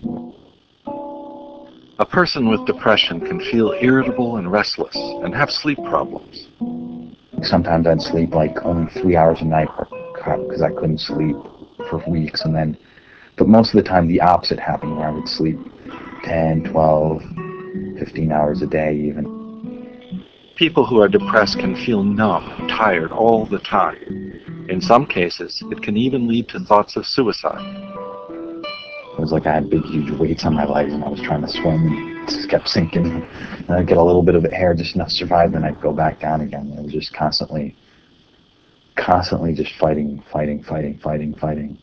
A person with depression can feel irritable and restless and have sleep problems. Sometimes I'd sleep like only three hours a night because I couldn't sleep for weeks, and then, but most of the time the opposite happened where I would sleep 10, 12, 15 hours a day even. People who are depressed can feel numb and tired all the time. In some cases, it can even lead to thoughts of suicide. It was like I had big, huge weights on my legs, and I was trying to swim, and it just kept sinking. And I'd get a little bit of air just enough to survive, then I'd go back down again. It was just constantly, constantly just fighting, fighting, fighting, fighting, fighting.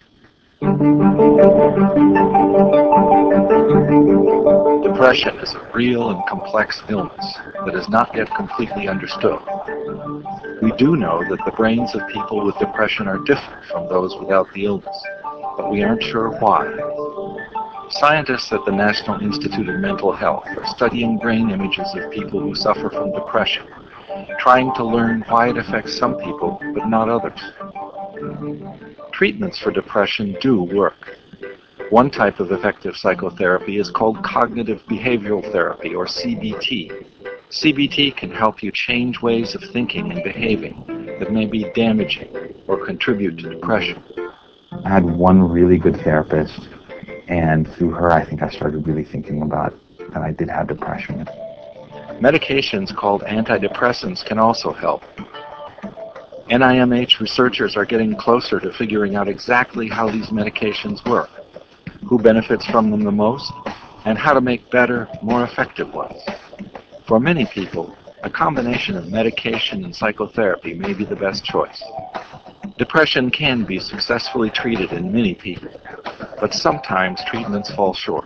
Depression is a real and complex illness that is not yet completely understood. We do know that the brains of people with depression are different from those without the illness, but we aren't sure why. Scientists at the National Institute of Mental Health are studying brain images of people who suffer from depression, trying to learn why it affects some people but not others. Treatments for depression do work. One type of effective psychotherapy is called cognitive behavioral therapy, or CBT. CBT can help you change ways of thinking and behaving that may be damaging or contribute to depression. I had one really good therapist, and through her, I think I started really thinking about that I did have depression. Medications called antidepressants can also help. NIMH researchers are getting closer to figuring out exactly how these medications work, who benefits from them the most, and how to make better, more effective ones. For many people, a combination of medication and psychotherapy may be the best choice. Depression can be successfully treated in many people, but sometimes treatments fall short.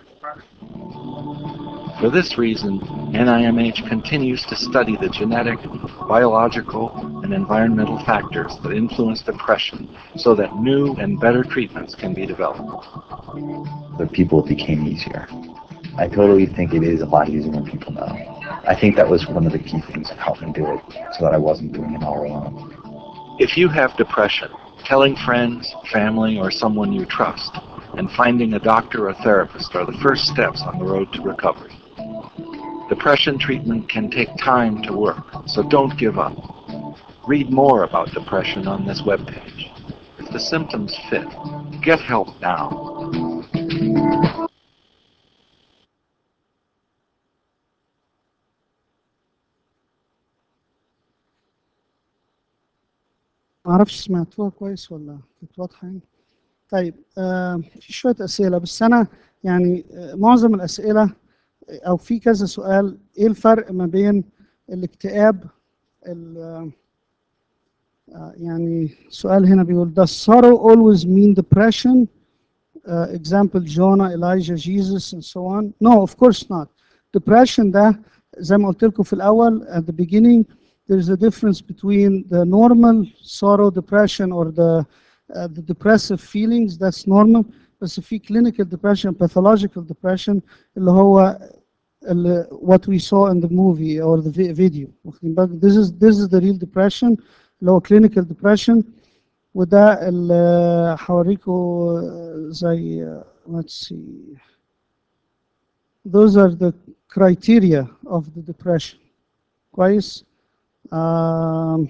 For this reason, NIMH continues to study the genetic, biological, and environmental factors that influence depression so that new and better treatments can be developed. The people it became easier. I totally think it is a lot easier when people know. I think that was one of the key things that helped me do it, so that I wasn't doing it all alone. If you have depression, telling friends, family, or someone you trust, and finding a doctor or therapist are the first steps on the road to recovery. Depression treatment can take time to work, so don't give up. Read more about depression on this webpage. the symptoms fit, get help now. ما اعرفش سمعتوها كويس ولا كانت واضحه يعني طيب آه في شويه اسئله بس انا يعني آه معظم الاسئله آه، او في كذا سؤال ايه الفرق ما بين الاكتئاب ال- آه، آه، يعني سؤال هنا بيقول does sorrow always mean depression uh, example Jonah, Elijah, Jesus and so on no of course not depression ده زي ما قلت لكم في الأول at the beginning there's a difference between the normal sorrow depression or the uh, the depressive feelings that's normal بس في clinical depression pathological depression اللي هو اللي what we saw in the movie or the vi- video واخدين بالك this is this is the real depression اللي هو clinical depression وده اللي هوريكم زي let's see those are the criteria of the depression كويس um,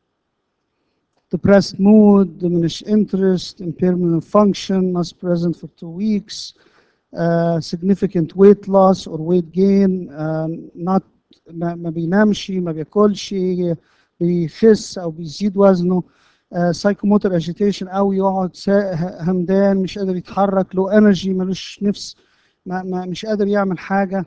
depressed mood diminished interest impairment of function must present for two weeks uh, significant weight loss or weight gain um, not ما ما بينامش ما بياكلش بيخس او بيزيد وزنه سايكوموتر اجيتيشن او يقعد سا- همدان مش قادر يتحرك له انرجي ملوش نفس ما ما مش قادر يعمل حاجه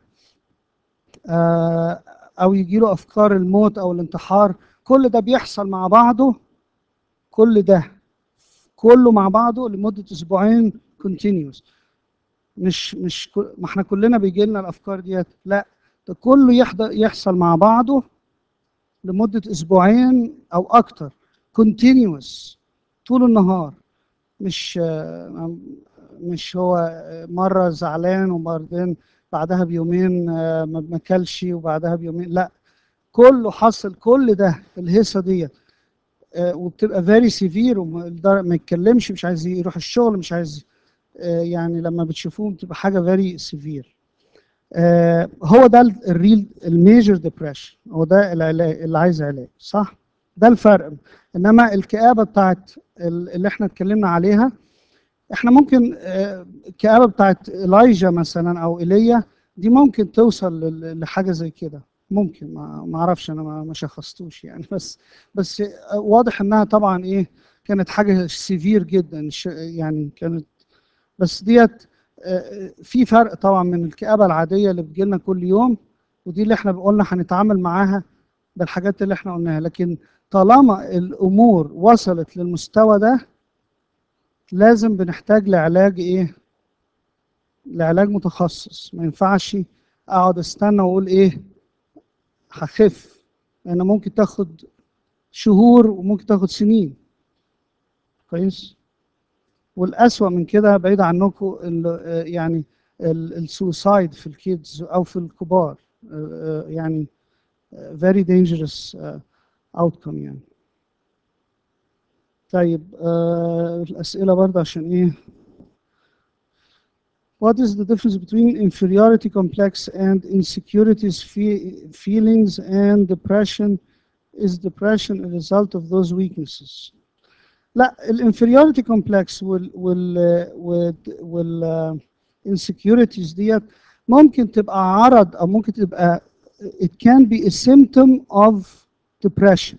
آه، او يجي له افكار الموت او الانتحار كل ده بيحصل مع بعضه كل ده كله مع بعضه لمده اسبوعين كونتينيوس مش مش كل- ما احنا كلنا بيجي لنا الافكار ديت لا ده كله يحضر يحصل مع بعضه لمده اسبوعين او اكتر كونتينيوس طول النهار مش آه، مش هو مره زعلان وبعدين بعدها بيومين آه، ما ما اكلش وبعدها بيومين لا كله حصل كل ده الهيصه ديت آه، وبتبقى فيري سيفير وما يتكلمش مش عايز يروح الشغل مش عايز آه، يعني لما بتشوفوه بتبقى حاجه فيري سيفير هو ده الريل الميجر ديبريشن هو ده العلاج اللي عايز علاج صح ده الفرق انما الكآبه بتاعت ال- اللي احنا اتكلمنا عليها احنا ممكن آه، الكآبه بتاعت إلايجا مثلا او ايليا دي ممكن توصل لل- لحاجه زي كده ممكن ما ما اعرفش انا ما ما شخصتوش يعني بس بس آه، واضح انها طبعا ايه كانت حاجه سيفير جدا ش- يعني كانت بس ديت آه، في فرق طبعا من الكآبة العادية اللي بتجيلنا كل يوم ودي اللي احنا قلنا هنتعامل معاها بالحاجات اللي احنا قلناها لكن طالما الأمور وصلت للمستوى ده لازم بنحتاج لعلاج ايه؟ لعلاج متخصص ما ينفعش اقعد استنى واقول ايه هخف لان ممكن تاخد شهور وممكن تاخد سنين كويس والأسوأ من كده بعيد عنكم ال- آه، يعني السوسايد في الكيدز أو في الكبار آه، آه، يعني آه، very dangerous آه، outcome يعني طيب آه، الأسئلة برضه عشان إيه What is the difference between inferiority complex and insecurities fe- feelings and depression? Is depression a result of those weaknesses? لا الانفيريوريتي كومبلكس وال وال وال وال insecurities ديت ممكن تبقى عرض او ممكن تبقى it can be a symptom of depression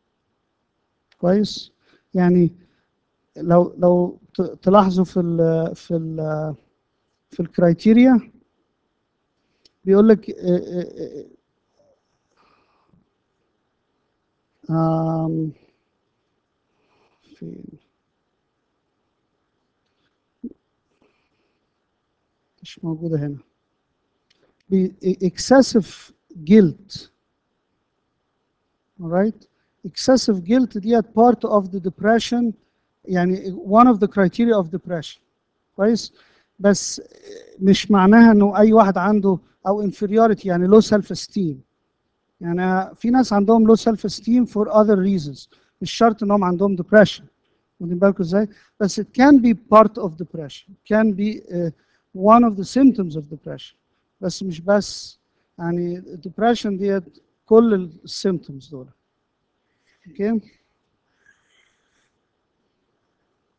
كويس يعني لو لو ت- تلاحظوا في ال في ال في الكرايتيريا بيقول لك آم، فين مش موجودة هنا بي- excessive guilt alright excessive guilt ديت part of the depression يعني one of the criteria of depression كويس بس مش معناها انه اي واحد عنده او inferiority يعني low self esteem يعني في ناس عندهم low self esteem for other reasons مش شرط انهم عندهم depression واخدين بالكم ازاي بس it can be part of depression can be uh, one of the symptoms of depression بس مش بس يعني depression ديت كل السيمتومز دول اوكي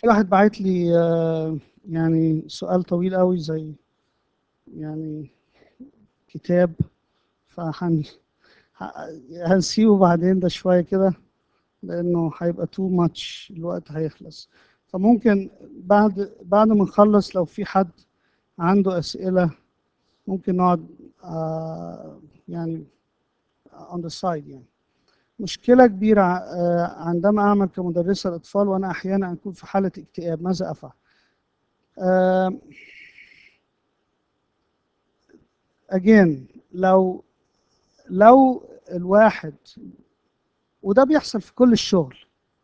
في واحد بعت لي آه، يعني سؤال طويل قوي زي يعني كتاب فهن ه- هنسيبه بعدين ده شوية كده لأنه هيبقى تو ماتش الوقت هيخلص فممكن بعد بعد ما نخلص لو في حد عنده أسئلة ممكن نقعد آه، يعني on the side يعني مشكلة كبيرة آه، عندما أعمل كمدرسة للأطفال وأنا أحيانا أكون في حالة اكتئاب ماذا أفعل؟ آه، again لو لو الواحد وده بيحصل في كل الشغل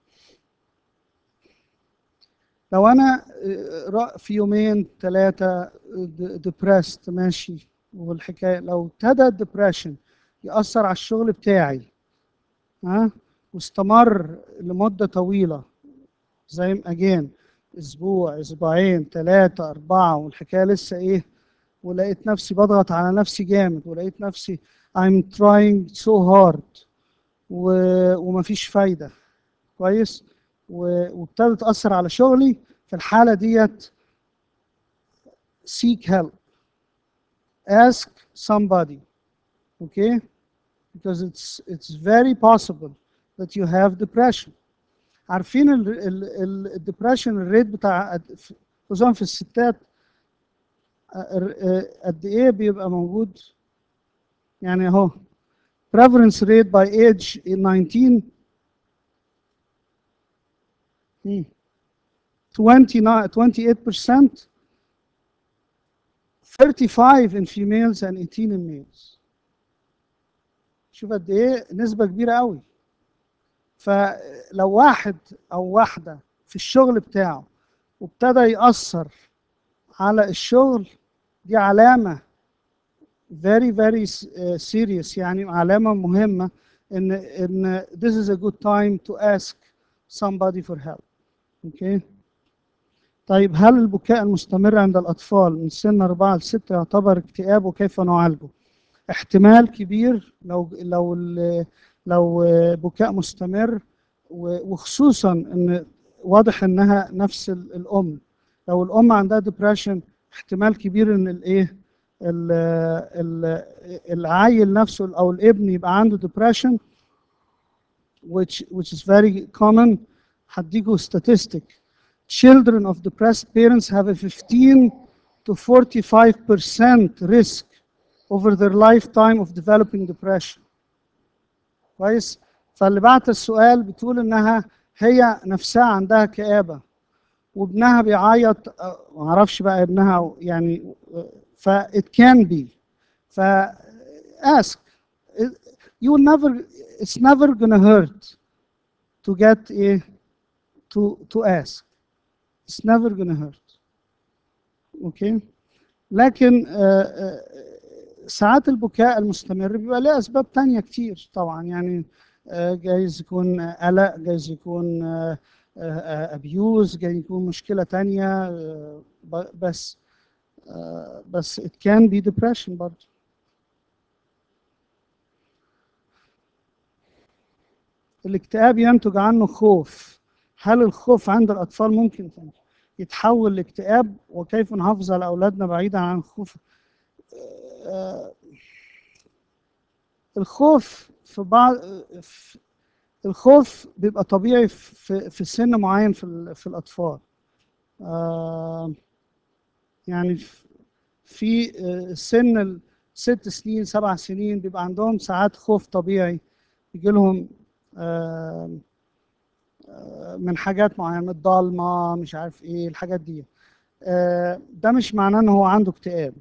لو انا آه، را- في يومين ثلاثة ديبرست ماشي والحكاية لو ابتدى الدبريشن يأثر على الشغل بتاعي ها واستمر لمدة طويلة زي اجين اسبوع اسبوعين ثلاثة أربعة والحكاية لسه ايه ولقيت نفسي بضغط على نفسي جامد ولقيت نفسي I'm trying so hard و... ومفيش فايدة كويس و... وابتدت تأثر على شغلي في الحالة ديت seek help ask somebody okay because it's it's very possible that you have depression عارفين ال ال ال الدبريشن الريت بتاع قد- خصوصا في الستات آه، آه، قد ايه بيبقى موجود يعني اهو prevalence rate by age 19 hmm, 29 28% 35 in females and 18 in males شوف قد ايه نسبة كبيرة قوي فلو واحد او واحدة في الشغل بتاعه وابتدى يأثر على الشغل دي علامة very very uh, serious يعني علامة مهمة ان ان this is a good time to ask somebody for help okay طيب هل البكاء المستمر عند الأطفال من سن 4 ل 6 يعتبر اكتئاب وكيف نعالجه؟ احتمال كبير لو لو ال- لو بكاء مستمر و- وخصوصا ان واضح انها نفس ال- الام لو الام عندها ديبريشن احتمال كبير ان الايه ال- ال- العيل نفسه او الابن يبقى عنده depression which which is very common هديكوا statistic children of depressed parents have a 15 to 45% risk over their lifetime of developing depression كويس فاللي بعت السؤال بتقول انها هي نفسها عندها كآبة وابنها بيعيط آه، ما اعرفش بقى ابنها يعني ف it can be ف ask you will never it's never gonna hurt to get a to to ask it's never gonna hurt اوكي لكن آه، آه، ساعات البكاء المستمر بيبقى له اسباب تانية كتير طبعا يعني آه، جايز يكون قلق جايز يكون ابيوز جايز يكون مشكلة تانية آه، ب- بس آه، بس it can be depression برضه الاكتئاب ينتج عنه خوف هل الخوف عند الأطفال ممكن يتحول لاكتئاب وكيف نحافظ على أولادنا بعيدا عن الخوف آه، الخوف في بعض في- الخوف بيبقى طبيعي في في سن معين في ال- في الأطفال آه، يعني في- في آه، سن الست سنين سبع سنين بيبقى عندهم ساعات خوف طبيعي يجي لهم آه، آه، من حاجات معينة من الضلمة مش عارف ايه الحاجات دي آه، ده مش معناه ان هو عنده اكتئاب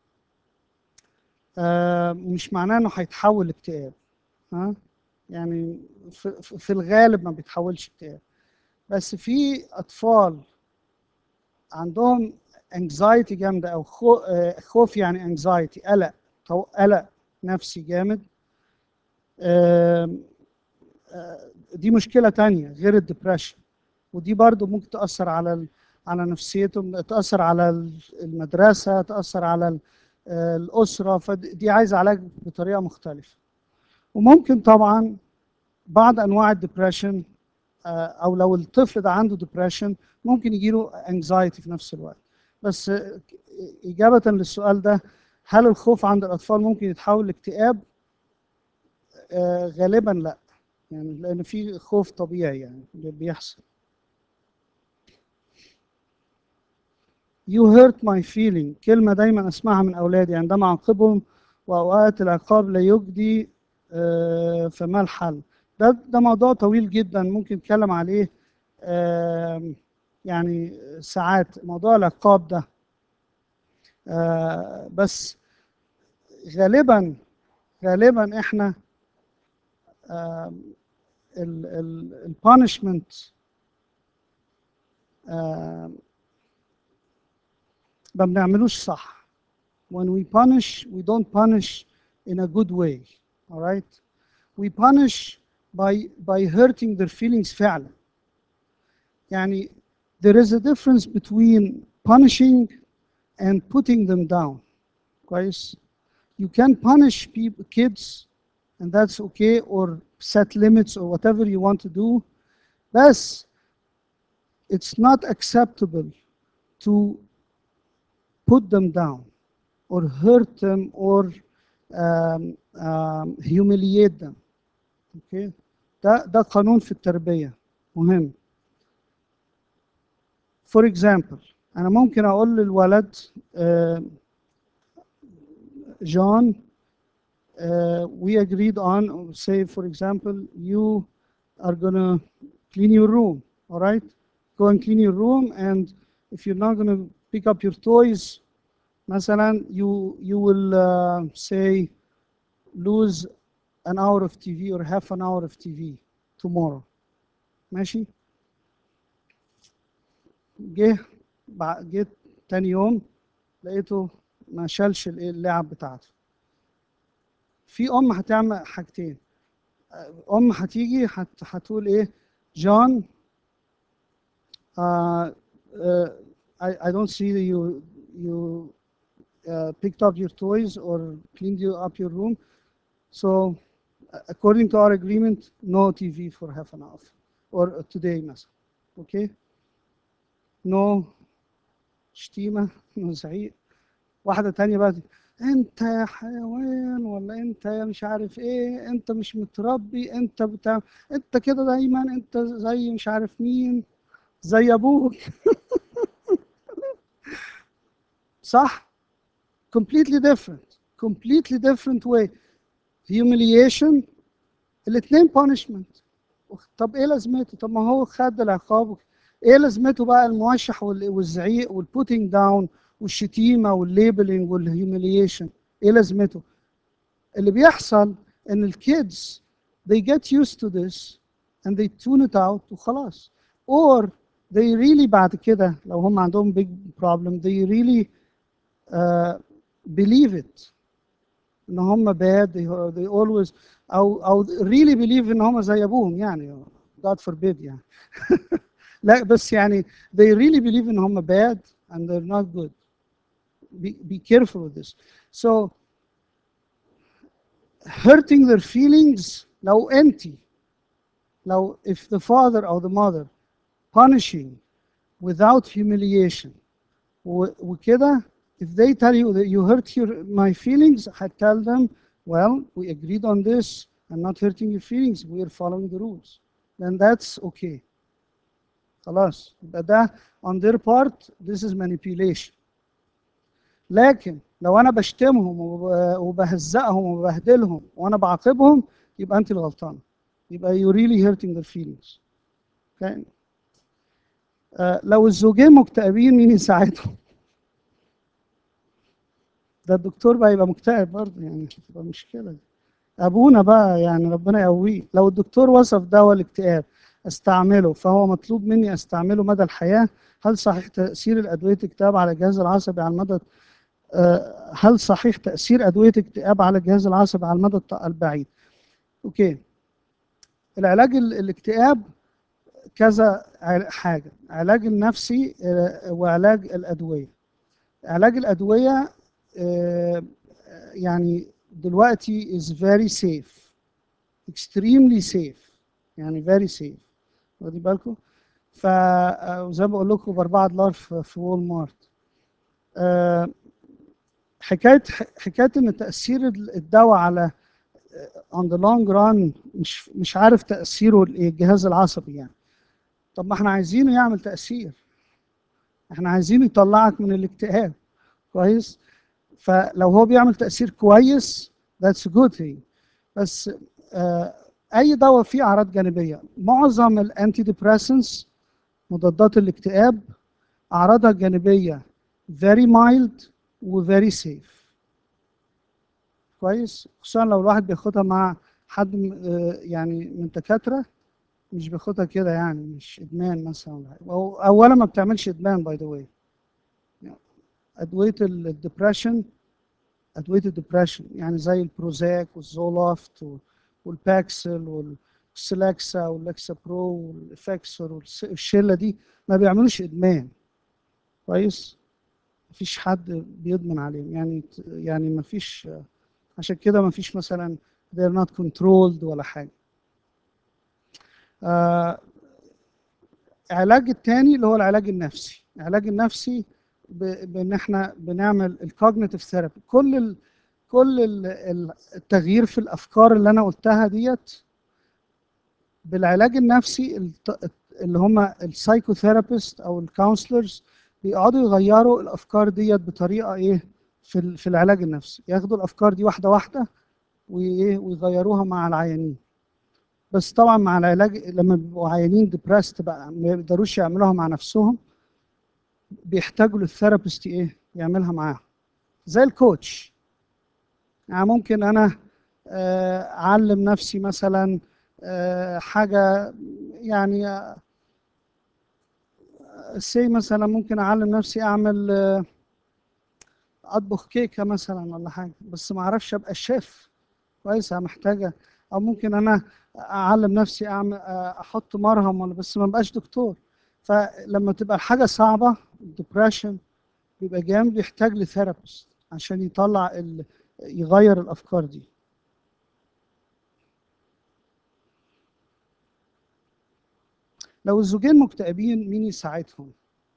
آه، مش معناه انه هيتحول لاكتئاب ها يعني في, في في الغالب ما بيتحولش اكتئاب بس في اطفال عندهم انكزايتي جامده او خو- آه، خوف يعني انكزايتي قلق تو- قلق نفسي جامد آم، آه، دي مشكله تانية غير الدبريشن ودي برضو ممكن تاثر على ال- على نفسيتهم تاثر على ال- المدرسه تاثر على ال- آه، الاسره فدي عايزه علاج بطريقه مختلفه وممكن طبعا بعض انواع الدبريشن آه، او لو الطفل ده عنده depression ممكن يجيله anxiety في نفس الوقت بس آه، اجابه للسؤال ده هل الخوف عند الاطفال ممكن يتحول لاكتئاب آه، غالبا لا يعني لان في خوف طبيعي يعني اللي بيحصل You hurt my feeling كلمة دايما أسمعها من أولادي عندما أعاقبهم وأوقات العقاب لا يجدي آه، فما الحل ده ده موضوع طويل جدا ممكن نتكلم عليه آم، يعني ساعات موضوع العقاب ده آه، بس غالبا غالبا احنا البانشمنت ما بنعملوش صح when we punish we don't punish in a good way all right we punish by by hurting their feelings فعلا يعني there is a difference between punishing and putting them down كويس you can punish people, kids and that's okay or set limits or whatever you want to do بس it's not acceptable to put them down or hurt them or um, um, humiliate them okay ده ده قانون في التربية مهم for example أنا ممكن أقول للولد uh, John uh, we agreed on say for example you are gonna clean your room all right go and clean your room and if you're not gonna pick up your toys مثلا you you will uh, say lose an hour of TV or half an hour of TV tomorrow ماشي جه بع- جيت تاني يوم لقيته ما شالش الإيه اللعب بتاعته في ام هتعمل حاجتين ام هتيجي هت هتقول ايه جون uh, uh, I, I don't see that you you uh, picked up your toys or cleaned you up your room so uh, according to our agreement no TV for half an hour or today مثلا okay no شتيمة no زعيق واحدة تانية بقى انت يا حيوان ولا انت يا مش عارف ايه انت مش متربي انت بتاع انت كده دايما انت زي مش عارف مين زي ابوك صح completely different completely different way humiliation الاثنين punishment طب ايه لازمته طب ما هو خد العقاب ايه لازمته بقى الموشح وال- والزعيق والبوتينج داون والشتيمه والليبلينج والهيوميليشن ايه لازمته اللي بيحصل ان الكيدز they get used to this and they tune it out وخلاص or they really بعد كده لو هم عندهم big problem they really uh, believe it ان هم bad they, they always او او really believe ان هم زي ابوهم يعني God forbid يعني لا بس يعني they really believe ان هم bad and they're not good be, be careful with this so hurting their feelings لو انت لو if the father or the mother punishing without humiliation و- وكده if they tell you that you hurt your, my feelings I tell them well we agreed on this I'm not hurting your feelings we are following the rules then that's okay خلاص يبقى ده on their part this is manipulation لكن لو انا بشتمهم وب- وبهزقهم وببهدلهم وانا بعاقبهم يبقى انت الغلطانه يبقى you really hurting their feelings okay. آه، لو الزوجين مكتئبين مين يساعدهم ده الدكتور بقى يبقى مكتئب برضه يعني تبقى مشكله دي. ابونا بقى يعني ربنا يقويه لو الدكتور وصف دواء الاكتئاب استعمله فهو مطلوب مني استعمله مدى الحياه هل صحيح تاثير الادويه الاكتئاب على الجهاز العصبي على المدى آه، هل صحيح تاثير ادويه الاكتئاب على الجهاز العصبي على المدى الط- البعيد اوكي العلاج ال- الاكتئاب كذا ع- حاجه علاج النفسي آه، وعلاج الادويه علاج الادويه آه، يعني دلوقتي is very safe extremely safe يعني very safe واخدين بالكم ف آه، وزي ما بقول لكم ب 4 دولار في في وول مارت آه، حكايه حكايه ان تاثير الدواء على on the long run مش مش عارف تاثيره الايه الجهاز العصبي يعني طب ما احنا عايزينه يعمل تاثير احنا عايزينه يطلعك من الاكتئاب كويس فلو هو بيعمل تاثير كويس that's a good thing بس آه اي دواء فيه اعراض جانبيه معظم الانتي ديبريسنس مضادات الاكتئاب اعراضها الجانبيه very mild و very safe كويس خصوصا لو الواحد بياخدها مع حد م- آه، يعني من دكاتره مش بياخدها كده يعني مش ادمان مثلا ولا حاجة. أو اولا ما بتعملش ادمان باي ذا واي ادويه الدبريشن ادويه الدبريشن يعني زي البروزاك والزولافت و- والباكسل والسلاكسا واللكسا برو والافكسور والشله دي ما بيعملوش ادمان كويس مفيش حد بيدمن عليهم يعني يعني مفيش عشان كده مفيش مثلا they're not controlled ولا حاجه آه علاج التاني اللي هو العلاج النفسي العلاج النفسي ب- بان احنا بنعمل الكوجنيتيف ثيرابي كل ال كل ال- ال- التغيير في الافكار اللي انا قلتها ديت بالعلاج النفسي الت- اللي هم السايكوثيرابيست او الكونسلرز بيقعدوا يغيروا الافكار ديت بطريقه ايه في ال- في العلاج النفسي ياخدوا الافكار دي واحده واحده وايه ويغيروها مع العيانين بس طبعا مع العلاج لما بيبقوا عيانين ديبرست بقى ما يقدروش يعملوها مع نفسهم بيحتاجوا للثيرابيست ايه يعملها معاهم زي الكوتش يعني ممكن انا آه، اعلم نفسي مثلا آه، حاجه يعني سي مثلا ممكن اعلم نفسي اعمل آه، اطبخ كيكه مثلا ولا حاجه بس ما اعرفش ابقى شيف كويس أنا محتاجه او ممكن انا اعلم نفسي اعمل آه، احط مرهم ولا بس ما بقاش دكتور فلما تبقى الحاجه صعبه الدبريشن بيبقى جامد بيحتاج لثيرابيست عشان يطلع ال... يغير الافكار دي لو الزوجين مكتئبين مين يساعدهم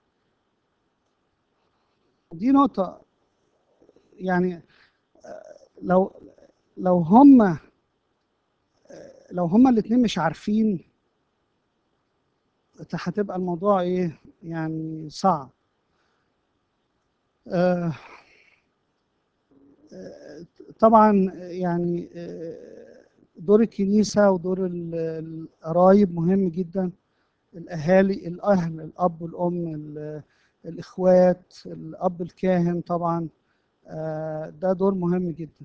دي نقطة يعني آه، لو لو هما آه، لو هما الاتنين مش عارفين هتبقى الموضوع ايه يعني صعب آه، آه، طبعا يعني آه، دور الكنيسة ودور ال- القرايب مهم جدا الأهالي الأهل الأب والأم ال- الإخوات الأب الكاهن طبعا آه، ده دور مهم جدا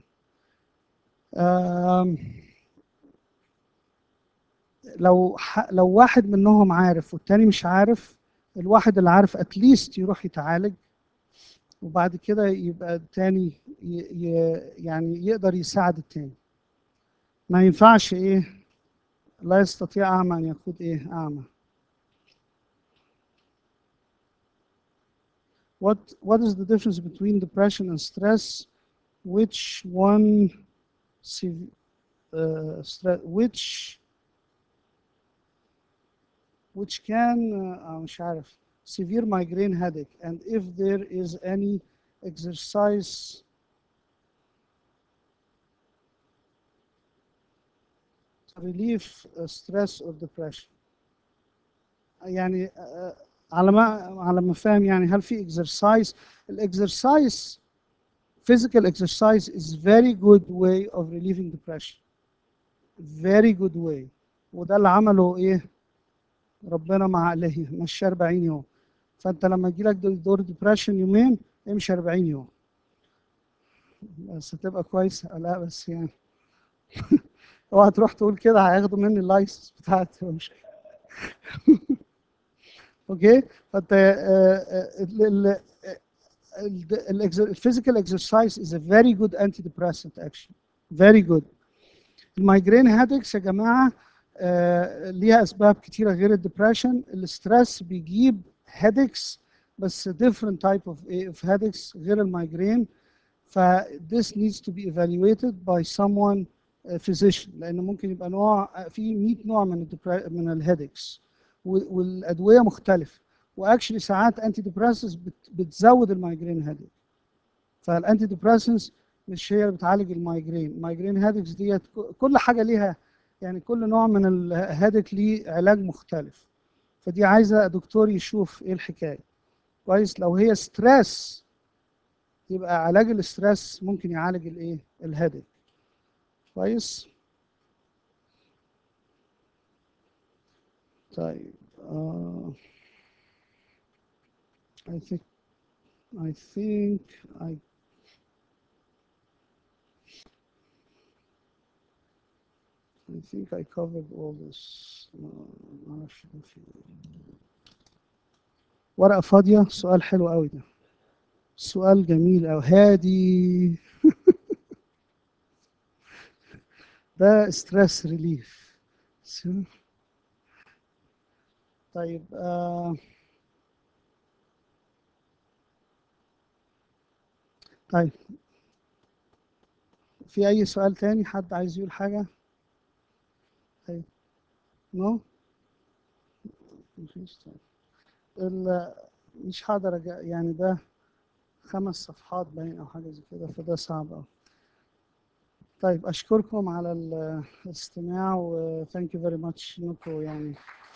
آم، لو ح- لو واحد منهم عارف والتاني مش عارف الواحد اللي عارف اتليست يروح يتعالج وبعد كده يبقى التاني ي- ي- يعني يقدر يساعد التاني ما ينفعش ايه لا يستطيع اعمى ان يقود ايه اعمى what what is the difference between depression and stress which one sev- uh, stre- which which can uh, مش عارف severe migraine headache and if there is any exercise to relieve uh, stress or depression يعني uh, على ما على ما فاهم يعني هل في exercise الاكسرسايز physical exercise is very good way of relieving depression very good way وده اللي عمله ايه ربنا مع اله مشي 40 يوم فانت لما يجي لك دور ديبريشن يومين امشي 40 يوم بس هتبقى كويسه لا بس يعني اوعى تروح تقول كده هياخدوا مني اللايسنس بتاعتي مش اوكي فانت الفيزيكال اكسرسايز از ا فيري جود انتي ديبريسنت اكشن فيري جود المايجرين هيدكس يا جماعه آه، ليها اسباب كتيره غير الدبريشن الاسترس بيجيب هيدكس بس different type of, of headaches غير المايجرين ف this needs to be evaluated by someone uh, physician لان ممكن يبقى نوع في 100 نوع من الدبر- من الهيدكس و- والادويه مختلفه واكشلي ساعات انتي ديبريسنس بتزود المايجرين هيدك فالانتي ديبريسنس مش هي اللي بتعالج المايجرين المايجرين هيدكس ديت ك- كل حاجه ليها يعني كل نوع من الهيدك ليه علاج مختلف فدي عايزه دكتور يشوف ايه الحكايه كويس لو هي ستريس يبقى علاج الاسترس ممكن يعالج الايه الهيدك كويس طيب uh, I think I think I I think I covered all this uh, معرفش ده في إيه. ورقة فاضية سؤال حلو قوي ده سؤال جميل أو هادي ده ستريس ريليف طيب آه طيب في أي سؤال تاني حد عايز يقول حاجة؟ طيب نو؟ مفيش طيب ال- مش هقدر أجا- يعني ده خمس صفحات باين أو حاجة زي كده فده صعب أوي طيب أشكركم على ال- الاستماع و thank you very much إنكم يعني